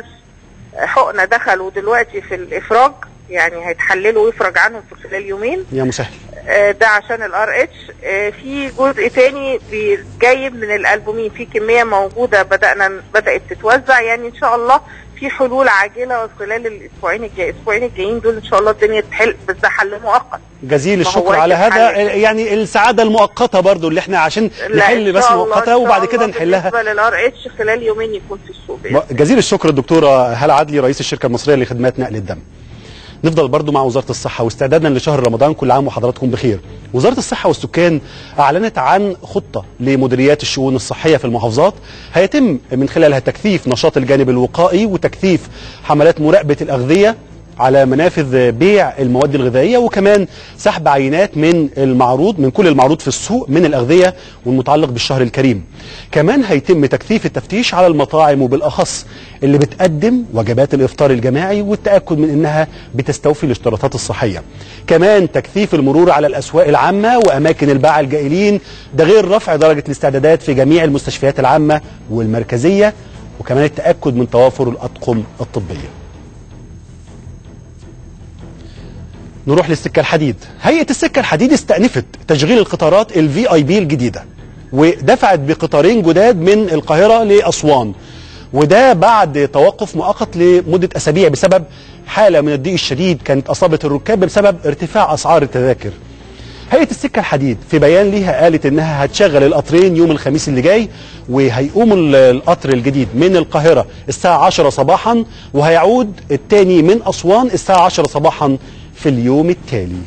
حقنه دخلوا دلوقتي في الافراج يعني هيتحللوا ويفرج عنهم في خلال يومين يا مسهل آه، ده عشان الار اتش في جزء تاني بي- جاي من الالبومين في كميه موجوده بدانا بدات تتوزع يعني ان شاء الله في حلول عاجله خلال الاسبوعين الجاي الاسبوعين الجايين دول ان شاء الله الدنيا تحل بس ده حل مؤقت جزيل ما هو الشكر على واجب هذا حل. يعني السعاده المؤقته برضو اللي احنا عشان لا، نحل إن بس شاء الله- مؤقته إن وبعد شاء كده الله نحلها بالنسبه للار اتش خلال يومين يكون في السوق بإذن جزيل الشكر الدكتوره هلا عدلي رئيس الشركه المصريه لخدمات نقل الدم نفضل برضو مع وزارة الصحة واستعدادا لشهر رمضان كل عام وحضراتكم بخير وزارة الصحة والسكان أعلنت عن خطة لمديريات الشؤون الصحية في المحافظات هيتم من خلالها تكثيف نشاط الجانب الوقائي وتكثيف حملات مراقبة الأغذية على منافذ بيع المواد الغذائية وكمان سحب عينات من المعروض من كل المعروض في السوق من الأغذية والمتعلق بالشهر الكريم كمان هيتم تكثيف التفتيش على المطاعم وبالأخص اللي بتقدم وجبات الإفطار الجماعي والتأكد من أنها بتستوفي الاشتراطات الصحية كمان تكثيف المرور على الأسواق العامة وأماكن الباعة الجائلين ده غير رفع درجة الاستعدادات في جميع المستشفيات العامة والمركزية وكمان التأكد من توافر الأطقم الطبية نروح للسكة الحديد هيئة السكة الحديد استأنفت تشغيل القطارات الفي اي بي الجديدة ودفعت بقطارين جداد من القاهرة لأسوان وده بعد توقف مؤقت لمدة أسابيع بسبب حالة من الضيق الشديد كانت أصابت الركاب بسبب ارتفاع أسعار التذاكر هيئة السكة الحديد في بيان ليها قالت انها هتشغل القطرين يوم الخميس اللي جاي وهيقوم ال- القطر الجديد من القاهرة الساعة 10 صباحا وهيعود التاني من أسوان الساعة 10 صباحا في اليوم التالي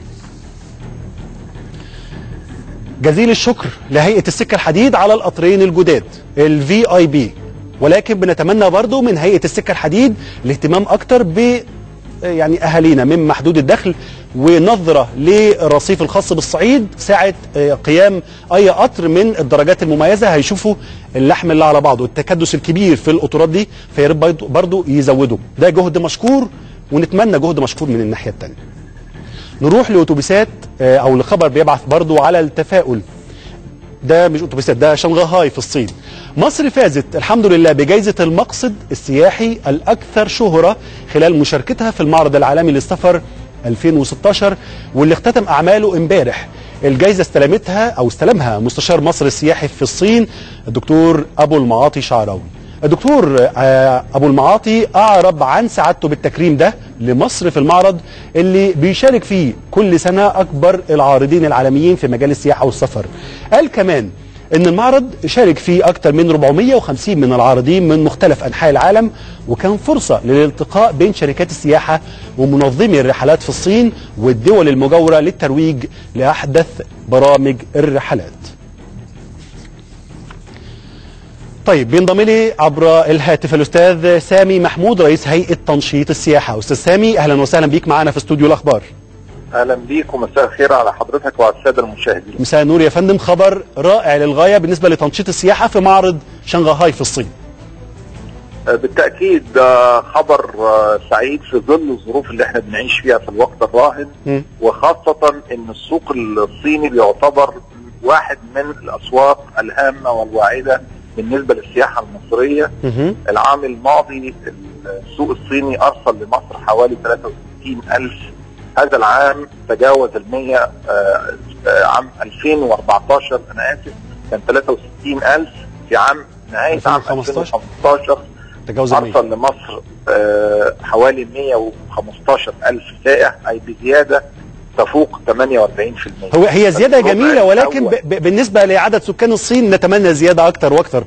جزيل الشكر لهيئة السكة الحديد على القطرين الجداد الفي اي بي ولكن بنتمنى برضو من هيئة السكة الحديد الاهتمام اكتر ب يعني اهالينا من محدود الدخل ونظره للرصيف الخاص بالصعيد ساعه آه، قيام اي قطر من الدرجات المميزه هيشوفوا اللحم اللي على بعضه التكدس الكبير في القطورات دي فيا ريت برضو- برضو يزودوا ده جهد مشكور ونتمنى جهد مشكور من الناحيه الثانيه نروح لاتوبيسات آه، او لخبر بيبعث برضو على التفاؤل ده مش اتوبيسات ده شنغهاي في الصين مصر فازت الحمد لله بجائزة المقصد السياحي الأكثر شهرة خلال مشاركتها في المعرض العالمي للسفر 2016 واللي اختتم أعماله امبارح الجائزة استلمتها أو استلمها مستشار مصر السياحي في الصين الدكتور أبو المعاطي شعراوي الدكتور آه، ابو المعاطي اعرب عن سعادته بالتكريم ده لمصر في المعرض اللي بيشارك فيه كل سنه اكبر العارضين العالميين في مجال السياحه والسفر قال كمان ان المعرض شارك فيه اكثر من 450 من العارضين من مختلف انحاء العالم وكان فرصه للالتقاء بين شركات السياحه ومنظمي الرحلات في الصين والدول المجاوره للترويج لاحدث برامج الرحلات طيب بينضم لي عبر الهاتف الاستاذ سامي محمود رئيس هيئه تنشيط السياحه استاذ سامي اهلا وسهلا بيك معنا في استوديو الاخبار اهلا بيك ومساء الخير على حضرتك وعلى الساده المشاهدين مساء النور يا فندم خبر رائع للغايه بالنسبه لتنشيط السياحه في معرض شنغهاي في الصين آه، بالتاكيد ده خبر آه، سعيد في ظل الظروف اللي احنا بنعيش فيها في الوقت الراهن مم. وخاصه ان السوق الصيني بيعتبر واحد من الاسواق الهامه والواعده بالنسبه للسياحه المصريه مهم. العام الماضي السوق الصيني ارسل لمصر حوالي 63 الف هذا العام تجاوز ال 100 آه، آه، عام 2014 انا اسف كان 63 الف في عام نهايه عام 2015 2015 تجاوز المية. ارسل لمصر آه، حوالي 115 الف سائح اي بزياده تفوق 48% هو هي زياده الربع جميله ولكن ب الأول. ب بالنسبه لعدد سكان الصين نتمنى زياده اكتر واكتر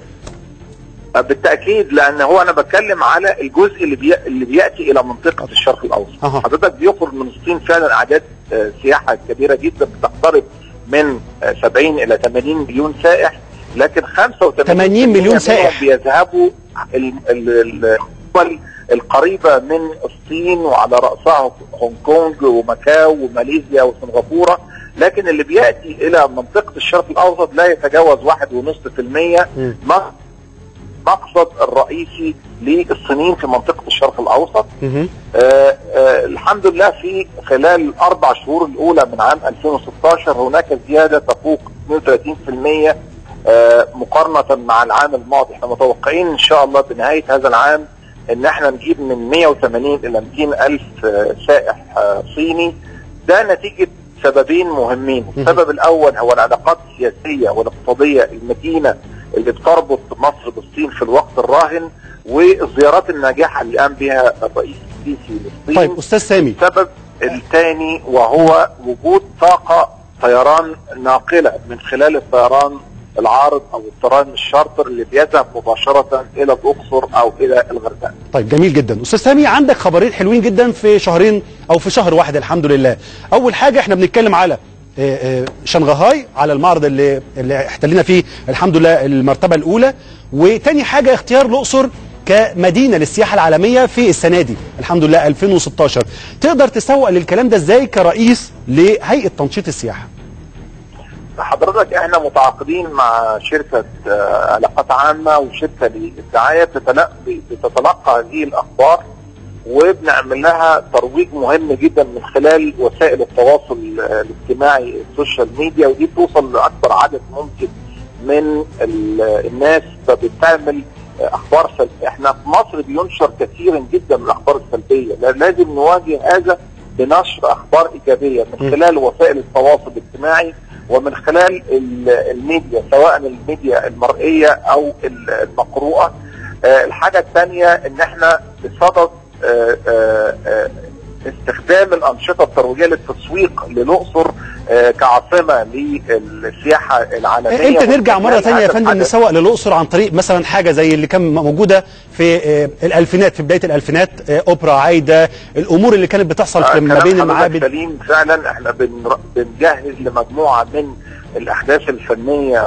بالتاكيد لان هو انا بتكلم على الجزء اللي بي... اللي بياتي الى منطقه الشرق الاوسط أها. حضرتك بيخرج من الصين فعلا اعداد آه، سياحه كبيره جدا بتقترب من آه، 70 الى 80 مليون سائح لكن 85 80 مليون منهم سائح. بيذهبوا ال- ال- ال- الدول القريبه من الصين وعلى راسها هونج كونج وماكاو وماليزيا وسنغافوره لكن اللي بياتي الى منطقه الشرق الاوسط لا يتجاوز 1.5% مم. ما المقصد الرئيسي للصينيين في منطقه الشرق الاوسط مهم. آه آه الحمد لله في خلال الاربع شهور الاولى من عام 2016 هناك زياده تفوق 32% آه مقارنه مع العام الماضي احنا متوقعين ان شاء الله بنهايه هذا العام ان احنا نجيب من 180 الى 200 الف آه سائح آه صيني ده نتيجه سببين مهمين السبب الاول هو العلاقات السياسيه والاقتصاديه المتينه اللي بتربط مصر بالصين في الوقت الراهن والزيارات الناجحه اللي قام بها الرئيس السيسي للصين طيب استاذ سامي السبب الثاني وهو وجود طاقة طيران ناقلة من خلال الطيران العارض او الطيران الشارتر اللي بيذهب مباشرة الى الاقصر او الى الغردقة طيب جميل جدا استاذ سامي عندك خبرين حلوين جدا في شهرين او في شهر واحد الحمد لله اول حاجه احنا بنتكلم على آه، آه، شنغهاي على المعرض اللي اللي احتلينا فيه الحمد لله المرتبه الاولى وتاني حاجه اختيار الاقصر كمدينه للسياحه العالميه في السنه دي الحمد لله 2016 تقدر تسوق للكلام ده ازاي كرئيس لهيئه تنشيط السياحه حضرتك احنا متعاقدين مع شركة آه، علاقات عامة وشركة للدعاية بتتلقى, بتتلقى هذه الاخبار وبنعمل لها ترويج مهم جدا من خلال وسائل التواصل آه، الاجتماعي السوشيال ميديا ودي بتوصل لاكبر عدد ممكن من ال- الناس فبتعمل آه، اخبار سلبيه احنا في مصر بينشر كثيرا جدا من الاخبار السلبيه لا- لازم نواجه هذا بنشر اخبار ايجابيه من م. خلال وسائل التواصل الاجتماعي ومن خلال ال- الميديا سواء الميديا المرئيه او ال- المقروءه آه، الحاجه الثانيه ان احنا بصدد آه، آه، آه، استخدام الانشطه الترويجيه للتسويق للاقصر آه، كعاصمه للسياحه العالميه امتى نرجع مره واستغلال ثانيه يا هذا فندم الحدث. نسوق للاقصر عن طريق مثلا حاجه زي اللي كان موجوده في آه، الالفينات في بدايه الالفينات آه، اوبرا عايده الامور اللي كانت بتحصل في آه، ما بين كلام حضرتك المعابد سليم فعلا احنا بن- بنجهز لمجموعه من الاحداث الفنيه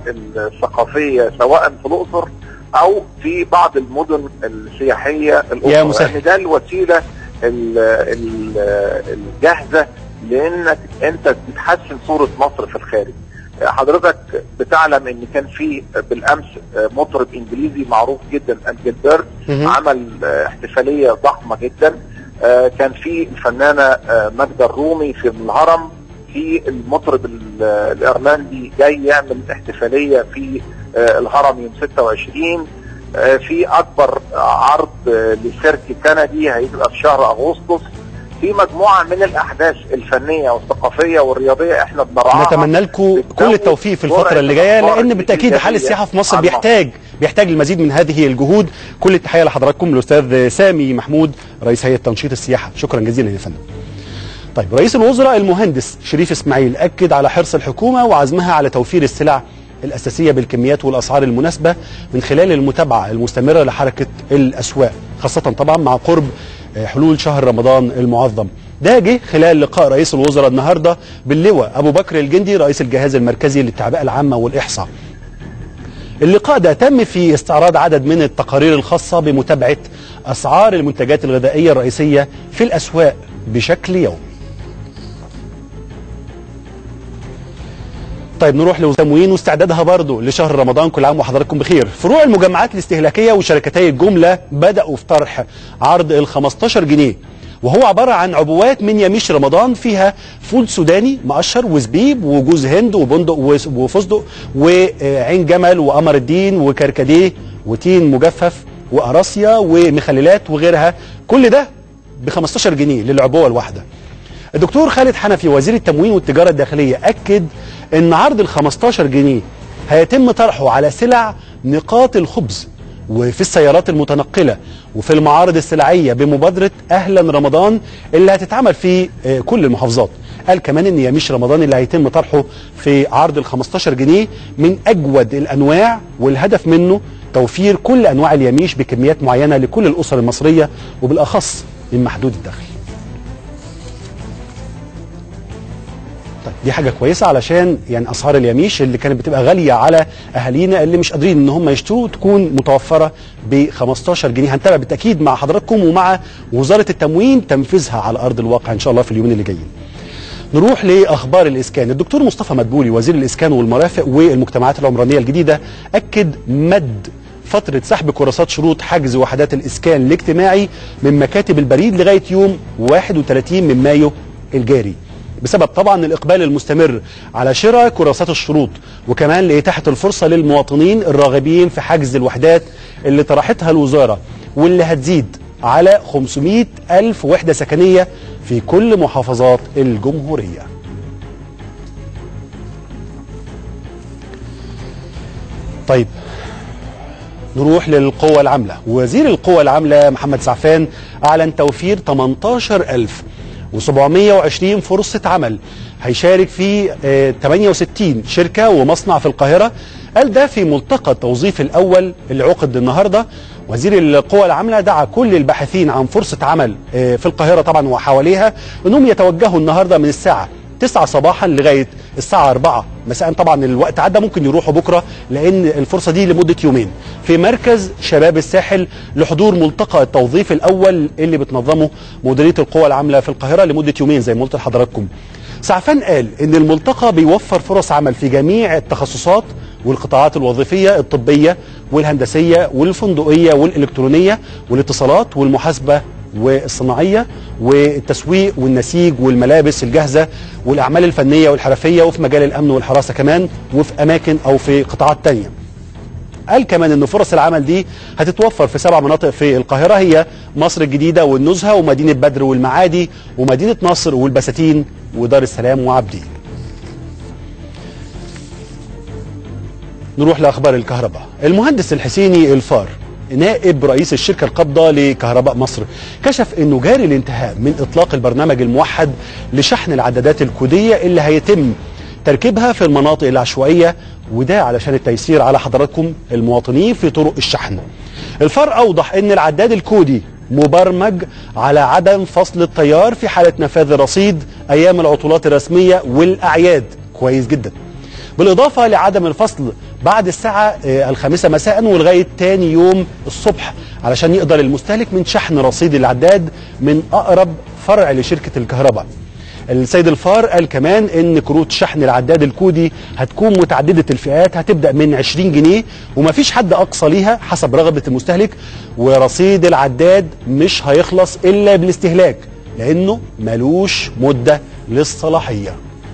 والثقافيه سواء في الاقصر او في بعض المدن السياحيه الاخرى يا مسهل. يعني ده الوسيله ال- ال- الجاهزه لانك انت تحسن صوره مصر في الخارج حضرتك بتعلم ان كان في بالامس مطرب انجليزي معروف جدا انجلبرت مهم. عمل احتفاليه ضخمه جدا آه، كان في الفنانه آه، ماجدة الرومي في الهرم في المطرب ال- الايرلندي جاي يعمل احتفاليه في آه، الهرم يوم 26 آه، في اكبر عرض آه، لسيرك كندي هيبقى في شهر اغسطس في مجموعه من الاحداث الفنيه والثقافيه والرياضيه احنا بنرعاها نتمنى لكم كل التوفيق في الفترة اللي جاية لأن بالتأكيد حال السياحة في مصر بيحتاج بيحتاج المزيد من هذه الجهود كل التحية لحضراتكم الأستاذ سامي محمود رئيس هيئة تنشيط السياحة شكرا جزيلا يا فندم طيب رئيس الوزراء المهندس شريف إسماعيل أكد على حرص الحكومة وعزمها على توفير السلع الأساسية بالكميات والأسعار المناسبة من خلال المتابعة المستمرة لحركة الأسواق خاصة طبعا مع قرب آه، حلول شهر رمضان المعظم ده جه خلال لقاء رئيس الوزراء النهارده باللواء ابو بكر الجندي رئيس الجهاز المركزي للتعبئه العامه والاحصاء. اللقاء ده تم في استعراض عدد من التقارير الخاصه بمتابعه اسعار المنتجات الغذائيه الرئيسيه في الاسواق بشكل يومي. طيب نروح للتموين واستعدادها برضه لشهر رمضان كل عام وحضراتكم بخير فروع المجمعات الاستهلاكيه وشركتي الجمله بداوا في طرح عرض ال 15 جنيه وهو عباره عن عبوات من يميش رمضان فيها فول سوداني مقشر وزبيب وجوز هند وبندق وس- وفستق وعين جمل وقمر الدين وكركديه وتين مجفف وقراصيا ومخللات وغيرها كل ده ب 15 جنيه للعبوه الواحده الدكتور خالد حنفي وزير التموين والتجارة الداخلية أكد أن عرض ال 15 جنيه هيتم طرحه على سلع نقاط الخبز وفي السيارات المتنقلة وفي المعارض السلعية بمبادرة أهلا رمضان اللي هتتعمل في آه، كل المحافظات قال كمان ان يميش رمضان اللي هيتم طرحه في عرض ال 15 جنيه من اجود الانواع والهدف منه توفير كل انواع اليميش بكميات معينه لكل الاسر المصريه وبالاخص من محدود الدخل. طيب دي حاجه كويسه علشان يعني اسعار اليميش اللي كانت بتبقى غاليه على اهالينا اللي مش قادرين ان هم يشتروا تكون متوفره ب 15 جنيه هنتابع بالتاكيد مع حضراتكم ومع وزاره التموين تنفيذها على ارض الواقع ان شاء الله في اليومين اللي جايين. نروح لاخبار الاسكان الدكتور مصطفى مدبولي وزير الاسكان والمرافق والمجتمعات العمرانيه الجديده اكد مد فترة سحب كراسات شروط حجز وحدات الإسكان الاجتماعي من مكاتب البريد لغاية يوم 31 من مايو الجاري بسبب طبعا الإقبال المستمر على شراء كراسات الشروط وكمان لإتاحة الفرصة للمواطنين الراغبين في حجز الوحدات اللي طرحتها الوزارة واللي هتزيد على 500 ألف وحدة سكنية في كل محافظات الجمهورية طيب نروح للقوى العاملة وزير القوى العاملة محمد سعفان أعلن توفير 18720 فرصة عمل هيشارك في آه، 68 شركة ومصنع في القاهرة قال ده في ملتقى التوظيف الأول اللي عقد النهاردة وزير القوى العاملة دعا كل الباحثين عن فرصة عمل آه، في القاهرة طبعا وحواليها أنهم يتوجهوا النهاردة من الساعة 9 صباحا لغايه الساعه 4 مساء طبعا الوقت عدى ممكن يروحوا بكره لان الفرصه دي لمده يومين في مركز شباب الساحل لحضور ملتقى التوظيف الاول اللي بتنظمه مديريه القوى العامله في القاهره لمده يومين زي ما قلت لحضراتكم سعفان قال ان الملتقى بيوفر فرص عمل في جميع التخصصات والقطاعات الوظيفيه الطبيه والهندسيه والفندقيه والالكترونيه والاتصالات والمحاسبه والصناعيه والتسويق والنسيج والملابس الجاهزه والاعمال الفنيه والحرفيه وفي مجال الامن والحراسه كمان وفي اماكن او في قطاعات تانية قال كمان ان فرص العمل دي هتتوفر في سبع مناطق في القاهره هي مصر الجديده والنزهه ومدينه بدر والمعادي ومدينه نصر والبساتين ودار السلام وعبدين. نروح لاخبار الكهرباء. المهندس الحسيني الفار نائب رئيس الشركه القابضه لكهرباء مصر كشف انه جاري الانتهاء من اطلاق البرنامج الموحد لشحن العدادات الكوديه اللي هيتم تركيبها في المناطق العشوائيه وده علشان التيسير على حضراتكم المواطنين في طرق الشحن. الفار اوضح ان العداد الكودي مبرمج على عدم فصل التيار في حاله نفاذ الرصيد ايام العطلات الرسميه والاعياد كويس جدا. بالاضافه لعدم الفصل بعد الساعه آه، الخامسه مساء ولغايه تاني يوم الصبح علشان يقدر المستهلك من شحن رصيد العداد من اقرب فرع لشركه الكهرباء. السيد الفار قال كمان ان كروت شحن العداد الكودي هتكون متعدده الفئات هتبدا من 20 جنيه ومفيش حد اقصى ليها حسب رغبه المستهلك ورصيد العداد مش هيخلص الا بالاستهلاك لانه ملوش مده للصلاحيه.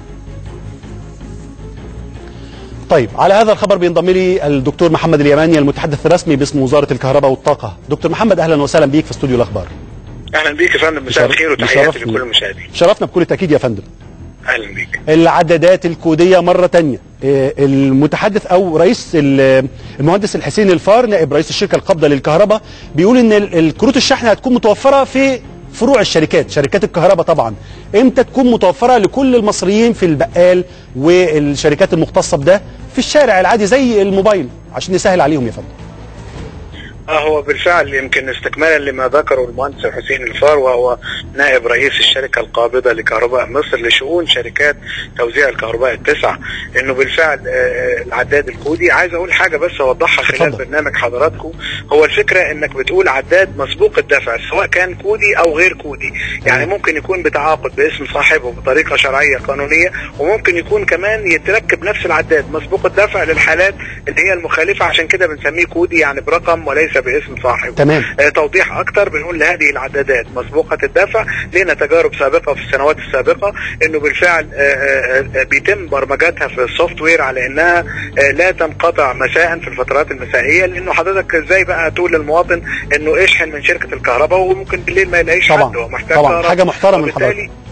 طيب على هذا الخبر بينضم لي الدكتور محمد اليماني المتحدث الرسمي باسم وزاره الكهرباء والطاقه. دكتور محمد اهلا وسهلا بيك في استوديو الاخبار. اهلا بيك يا فندم مساء الخير وتحياتي بيشرفني. لكل المشاهدين شرفنا بكل تاكيد يا فندم. اهلا بيك العدادات الكودية مرة تانية آه، المتحدث أو رئيس ال- المهندس الحسين الفار نائب رئيس الشركة القابضة للكهرباء بيقول إن ال- الكروت الشحن هتكون متوفرة في فروع الشركات شركات الكهرباء طبعا امتى تكون متوفرة لكل المصريين في البقال والشركات المختصة بده في الشارع العادي زي الموبايل عشان نسهل عليهم يا فندم اه هو بالفعل يمكن استكمالا لما ذكره المهندس حسين الفار وهو نائب رئيس الشركه القابضه لكهرباء مصر لشؤون شركات توزيع الكهرباء التسعه انه بالفعل آه، العداد الكودي عايز اقول حاجه بس اوضحها خلال اتفضل. برنامج حضراتكم هو الفكره انك بتقول عداد مسبوق الدفع سواء كان كودي او غير كودي يعني ممكن يكون بتعاقد باسم صاحبه بطريقه شرعيه قانونيه وممكن يكون كمان يتركب نفس العداد مسبوق الدفع للحالات اللي هي المخالفه عشان كده بنسميه كودي يعني برقم وليس باسم صاحبه تمام. آه، توضيح اكتر بنقول لهذه العدادات مسبوقه الدفع لنا تجارب سابقه في السنوات السابقه انه بالفعل آه، آه، آه، بيتم برمجتها في السوفت وير على انها آه، لا تنقطع مساء في الفترات المسائيه لانه حضرتك ازاي بقى تقول للمواطن انه اشحن من شركه الكهرباء وممكن بالليل ما يلاقيش طبعا. حد هو محتاج طبعا. كهرباء. حاجة محترمة من وبالتالي حضرتك.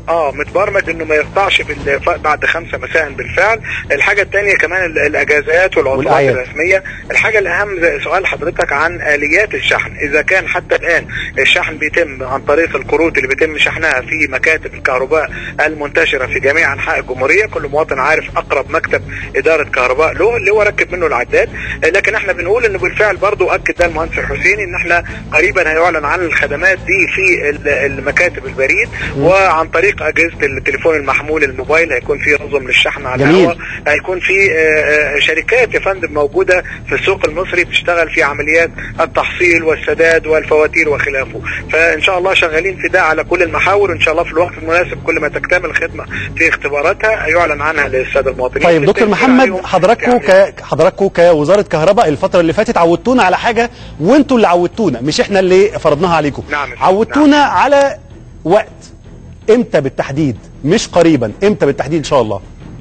اه متبرمج انه ما يقطعش بال... ف- بعد خمسة مساء بالفعل الحاجة الثانية كمان ال- الاجازات والعطلات والأعياد. الرسمية الحاجة الاهم زي سؤال حضرتك عن اليات الشحن اذا كان حتى الان الشحن بيتم عن طريق الكروت اللي بيتم شحنها في مكاتب الكهرباء المنتشرة في جميع انحاء الجمهورية كل مواطن عارف اقرب مكتب ادارة كهرباء له اللي هو ركب منه العداد آه، لكن احنا بنقول انه بالفعل برضو اكد ده المهندس الحسيني ان احنا قريبا هيعلن عن الخدمات دي في ال- المكاتب البريد وعن طريق اجهزه التليفون المحمول الموبايل هيكون في نظم للشحن على جميل. الهواء هيكون في آه، آه، شركات يا فندم موجوده في السوق المصري بتشتغل في عمليات التحصيل والسداد والفواتير وخلافه فان شاء الله شغالين في ده على كل المحاور وان شاء الله في الوقت المناسب كل ما تكتمل الخدمه في اختباراتها يعلن عنها للساده المواطنين طيب دكتور بالتأثير محمد عليهم حضراتكم يعني ك... حضراتكم كوزاره كهرباء الفتره اللي فاتت عودتونا على حاجه وانتوا اللي عودتونا مش احنا اللي فرضناها عليكم نعم. عودتونا على وقت امتى بالتحديد مش قريبا امتى بالتحديد ان شاء الله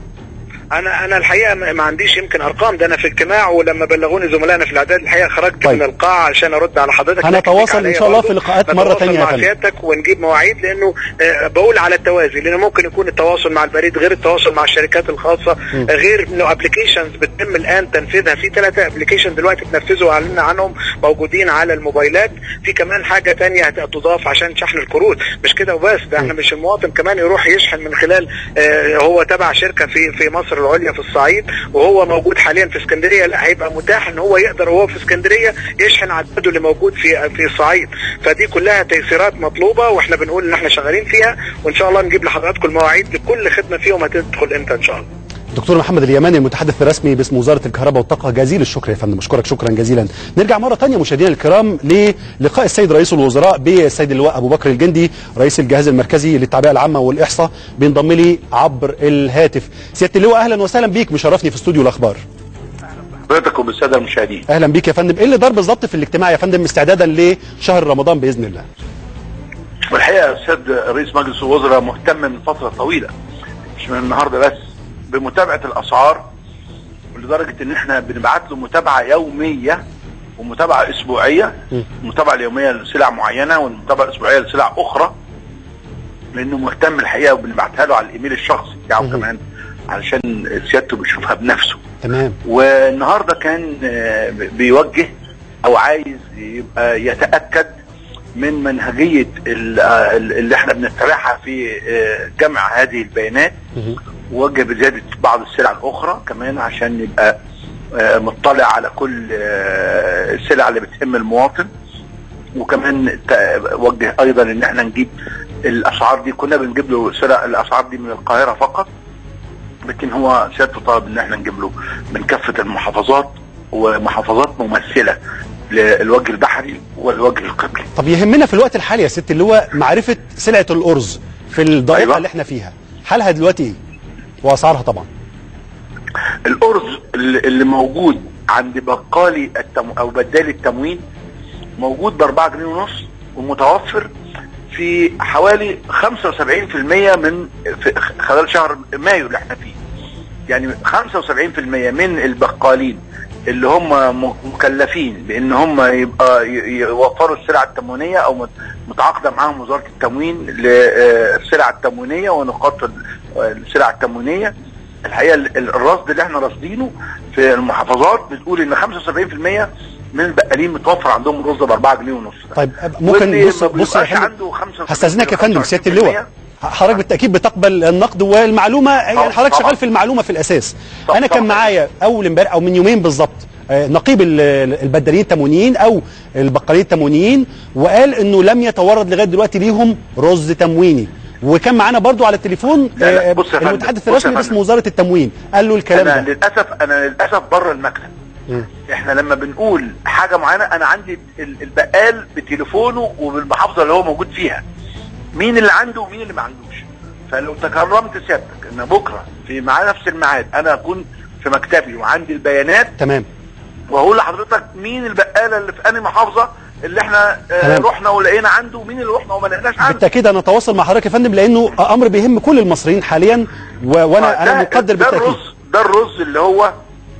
انا انا الحقيقه ما ما عنديش يمكن ارقام ده انا في اجتماع ولما بلغوني زملائنا في الاعداد الحقيقه خرجت طيب. من القاعه عشان ارد على حضرتك هنتواصل لكن إن شاء الله عليا في برضو لقاءات مرة نتواصل تانية يا مع فندم. سيادتك ونجيب مواعيد لانه آه، بقول على التوازي لانه ممكن يكون التواصل مع البريد غير التواصل مع الشركات الخاصه آه، غير انه ابلكيشنز بتتم الان تنفيذها في ثلاثه ابلكيشن دلوقتي بنفذوا واعلنا عنهم موجودين على الموبايلات في كمان حاجه تانية هتضاف عشان شحن الكروت مش كده وبس ده احنا مش المواطن كمان يروح يشحن من خلال آه، هو تبع شركه في في مصر العليا في الصعيد وهو موجود حاليا في اسكندريه لا هيبقى متاح ان هو يقدر وهو في اسكندريه يشحن عدده اللي موجود في في الصعيد فدي كلها تيسيرات مطلوبه واحنا بنقول ان احنا شغالين فيها وان شاء الله نجيب لحضراتكم المواعيد لكل خدمه فيهم هتدخل امتى ان شاء الله دكتور محمد اليماني المتحدث الرسمي باسم وزاره الكهرباء والطاقه جزيل الشكر يا فندم اشكرك شكرا جزيلا نرجع مره ثانيه مشاهدينا الكرام للقاء السيد رئيس الوزراء بالسيد اللواء ابو بكر الجندي رئيس الجهاز المركزي للتعبئه العامه والاحصاء بينضم لي عبر الهاتف سياده اللواء اهلا وسهلا بيك مشرفني في استوديو الاخبار حضرتك وبالساده المشاهدين اهلا بيك يا فندم ايه اللي دار بالظبط في الاجتماع يا فندم استعدادا لشهر رمضان باذن الله والحقيقه يا استاذ رئيس مجلس الوزراء مهتم من فتره طويله مش من النهارده بس بمتابعه الاسعار لدرجه ان احنا بنبعت له متابعه يوميه ومتابعه اسبوعيه المتابعه اليوميه لسلع معينه والمتابعه الاسبوعيه لسلع اخرى لانه مهتم الحقيقه وبنبعتها له على الايميل الشخصي بتاعه كمان علشان سيادته بيشوفها بنفسه تمام والنهارده كان آه، بيوجه او عايز يبقى يتاكد من منهجيه ال- آه، اللي احنا بنتبعها في آه، جمع هذه البيانات ووجه بزياده بعض السلع الاخرى كمان عشان يبقى آه، مطلع على كل آه، السلع اللي بتهم المواطن وكمان ت- وجه ايضا ان احنا نجيب الاسعار دي كنا بنجيب له سلع الاسعار دي من القاهره فقط لكن هو سيادته طلب ان احنا نجيب له من كافه المحافظات ومحافظات ممثله للوجه البحري والوجه القبلي. طب يهمنا في الوقت الحالي يا ست اللواء معرفه سلعه الارز في الضائقه أيوة. اللي احنا فيها حالها دلوقتي ايه واسعارها طبعا الارز اللي اللي موجود عند بقالي التم او بدالي التموين موجود ب 4 جنيه ونص ومتوفر في حوالي 75% من في خلال شهر مايو اللي احنا فيه يعني 75% من البقالين اللي هم م- مكلفين بان هم يبقى ي- يوفروا السلع التموينيه او مت- متعاقده معاهم وزاره التموين للسلع التموينيه ونقاط ال- السلع التموينيه الحقيقه ال- ال- الرصد اللي احنا راصدينه في المحافظات بتقول ان 75% من البقالين متوفر عندهم رز ب 4 جنيه ونص طيب واللي ممكن بص ما بص يا بيبقاش فندم عنده 75 هستاذنك يا فندم سياده 25% اللواء حضرتك بالتاكيد بتقبل النقد والمعلومه يعني طبعاً، حضرتك طبعاً. شغال في المعلومه في الاساس طبعاً، انا كان طبعاً. معايا اول امبارح او من يومين بالظبط آه، نقيب ال- ال- البدالين التموينيين او البقالين التموينيين وقال انه لم يتورد لغايه دلوقتي ليهم رز تمويني وكان معانا برضو على التليفون لا، لا، آه، بص يا فندم، المتحدث بص يا الرسمي فندم. باسم وزاره التموين قال له الكلام انا ده للاسف انا للاسف بره المكتب مم. احنا لما بنقول حاجه معينه انا عندي ال- البقال بتليفونه وبالمحافظه اللي هو موجود فيها مين اللي عنده ومين اللي ما عندوش فلو تكرمت سيادتك ان بكره في مع نفس الميعاد انا اكون في مكتبي وعندي البيانات تمام واقول لحضرتك مين البقاله اللي في انهي محافظه اللي احنا آه تمام. رحنا ولقينا عنده ومين اللي رحنا وما لقيناش عنده بالتاكيد انا اتواصل مع حضرتك يا فندم لانه امر بيهم كل المصريين حاليا و... وانا آه، انا ده- مقدر ده بالتاكيد الرز ده الرز اللي هو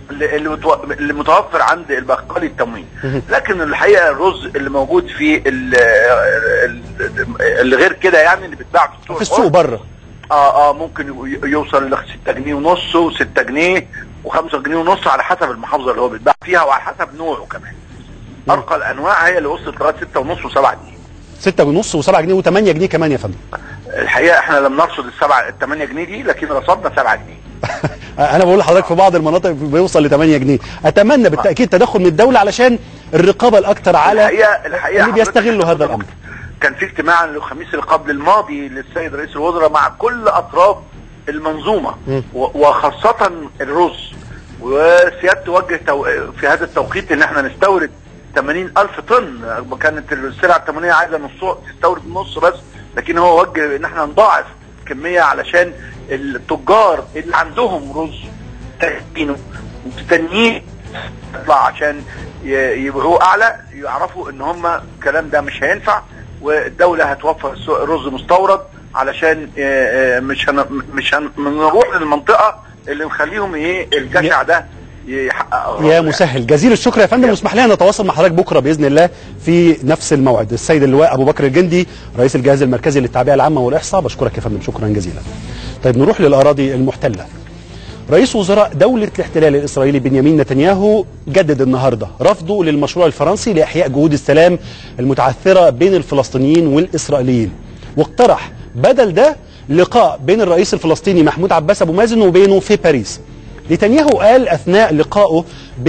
اللي اللي متو- اللي متوفر عند البقالي التموين لكن الحقيقه الرز اللي موجود في ال- ال- اللي غير كده يعني اللي بيتباع في السوق في السوق الحر، بره اه اه ممكن ي- يوصل ل 6 جنيه ونص و6 جنيه و5 جنيه ونص على حسب المحافظه اللي هو بيتباع فيها وعلى حسب نوعه كمان ارقى الانواع هي اللي وصلت لغايه 6 ونص و7 جنيه 6 ونص و7 جنيه و8 جنيه كمان يا فندم الحقيقه احنا لم نرصد السبعه ال 8 جنيه دي لكن رصدنا 7 جنيه انا بقول لحضرتك في بعض المناطق بيوصل ل 8 جنيه اتمنى بالتاكيد تدخل من الدوله علشان الرقابه الاكثر على الحقيقه الحقيقه اللي بيستغلوا هذا الامر كان في اجتماع الخميس اللي قبل الماضي للسيد رئيس الوزراء مع كل اطراف المنظومه م. و- وخاصه الرز وسيادته وجه تو... في هذا التوقيت ان احنا نستورد 80 الف طن كانت السلعه التموينيه عايزه نص تستورد نص بس لكن هو وجه ان احنا نضاعف كميه علشان التجار اللي عندهم رز تهينه مستنيين يطلع عشان ي- يبيعوه اعلى يعرفوا ان هم الكلام ده مش هينفع والدوله هتوفر السوق- رز مستورد علشان آه، آه، مش هن مش هن نروح للمنطقه اللي نخليهم ايه الجشع ده يحقق يا مسهل جزيل الشكر يا فندم واسمح لنا نتواصل مع حضرتك بكره باذن الله في نفس الموعد السيد اللواء ابو بكر الجندي رئيس الجهاز المركزي للتعبئه العامه والاحصاء بشكرك يا فندم شكرا جزيلا طيب نروح للاراضي المحتله رئيس وزراء دولة الاحتلال الإسرائيلي بنيامين نتنياهو جدد النهاردة رفضه للمشروع الفرنسي لإحياء جهود السلام المتعثرة بين الفلسطينيين والإسرائيليين واقترح بدل ده لقاء بين الرئيس الفلسطيني محمود عباس أبو مازن وبينه في باريس نتنياهو قال أثناء لقائه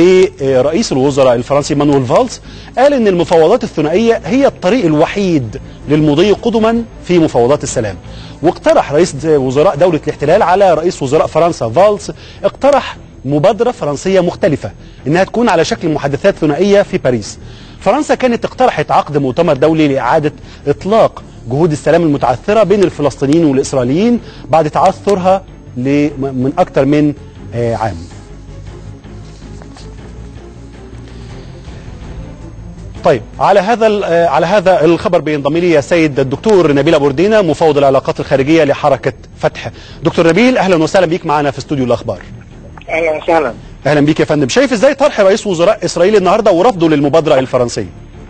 برئيس الوزراء الفرنسي مانويل فالس قال إن المفاوضات الثنائية هي الطريق الوحيد للمضي قدما في مفاوضات السلام واقترح رئيس وزراء دولة الاحتلال على رئيس وزراء فرنسا فالس اقترح مبادرة فرنسية مختلفة إنها تكون على شكل محادثات ثنائية في باريس فرنسا كانت اقترحت عقد مؤتمر دولي لإعادة إطلاق جهود السلام المتعثرة بين الفلسطينيين والإسرائيليين بعد تعثرها ل- من أكثر من آه، عام طيب على هذا ال- آه، على هذا الخبر بينضم لي يا سيد الدكتور نبيل بوردينا مفوض العلاقات الخارجيه لحركه فتح دكتور نبيل اهلا وسهلا بيك معنا في استوديو الاخبار اهلا وسهلا اهلا بيك يا فندم شايف ازاي طرح رئيس وزراء اسرائيل النهارده ورفضه للمبادره الفرنسيه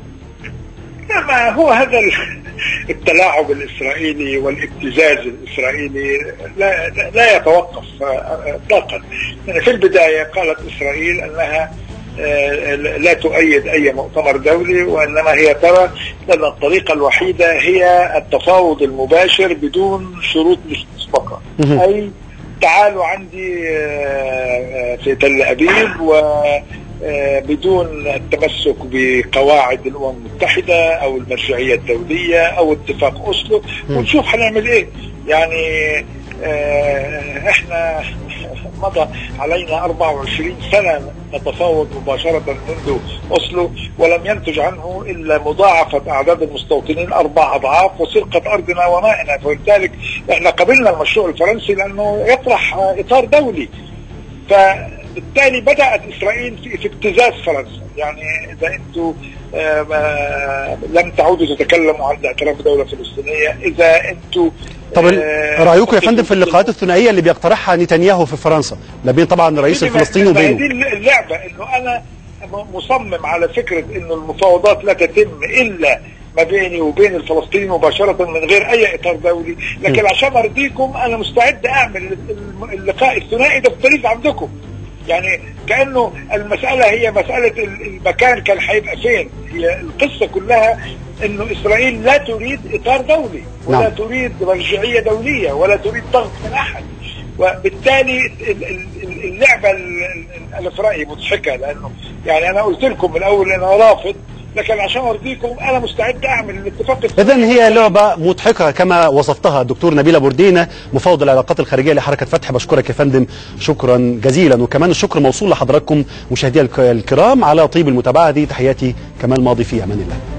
ما هو هذا ال- التلاعب الاسرائيلي والابتزاز الاسرائيلي لا لا يتوقف آه، اطلاقا يعني في البدايه قالت اسرائيل انها آه، لا تؤيد اي مؤتمر دولي وانما هي ترى ان الطريقه الوحيده هي التفاوض المباشر بدون شروط مسبقه مهم. اي تعالوا عندي آه، آه، في تل ابيب و آه، بدون التمسك بقواعد الامم المتحده او المرجعيه الدوليه او اتفاق اوسلو ونشوف هنعمل ايه يعني آه، احنا مضى علينا 24 سنه نتفاوض مباشره منذ اوسلو ولم ينتج عنه الا مضاعفه اعداد المستوطنين اربع اضعاف وسرقه ارضنا ومائنا فلذلك احنا قبلنا المشروع الفرنسي لانه يطرح آه، اطار دولي فبالتالي بدات اسرائيل في, في ابتزاز فرنسا يعني اذا انتم آه، ما- لم تعودوا تتكلموا عن اعتراف دوله فلسطينيه اذا انتم طب ال- رايكم يا فندم في اللقاءات الثنائيه اللي بيقترحها نتنياهو في فرنسا ما بين طبعا الرئيس الفلسطيني ما هي وبينه دي اللعبه انه انا م- مصمم على فكره انه المفاوضات لا تتم الا ما بيني وبين الفلسطينيين مباشره من غير اي اطار دولي لكن عشان ارضيكم انا مستعد اعمل الم- اللقاء الثنائي ده في باريس عندكم يعني كانه المساله هي مساله ال- المكان كان هيبقى فين هي القصه كلها انه اسرائيل لا تريد اطار دولي ولا نعم. تريد مرجعيه دوليه ولا تريد ضغط من احد وبالتالي ال- ال- ال- اللعبه ال- ال- انا في رايي مضحكه لانه يعني انا قلت لكم من الاول انا رافض لكن عشان ارضيكم انا مستعد اعمل الاتفاق اذا هي لعبه مضحكه كما وصفتها الدكتور نبيل بوردينا مفوض العلاقات الخارجيه لحركه فتح بشكرك يا فندم شكرا جزيلا وكمان الشكر موصول لحضراتكم مشاهدينا الك- الكرام على طيب المتابعه دي تحياتي كمال ماضي في امان الله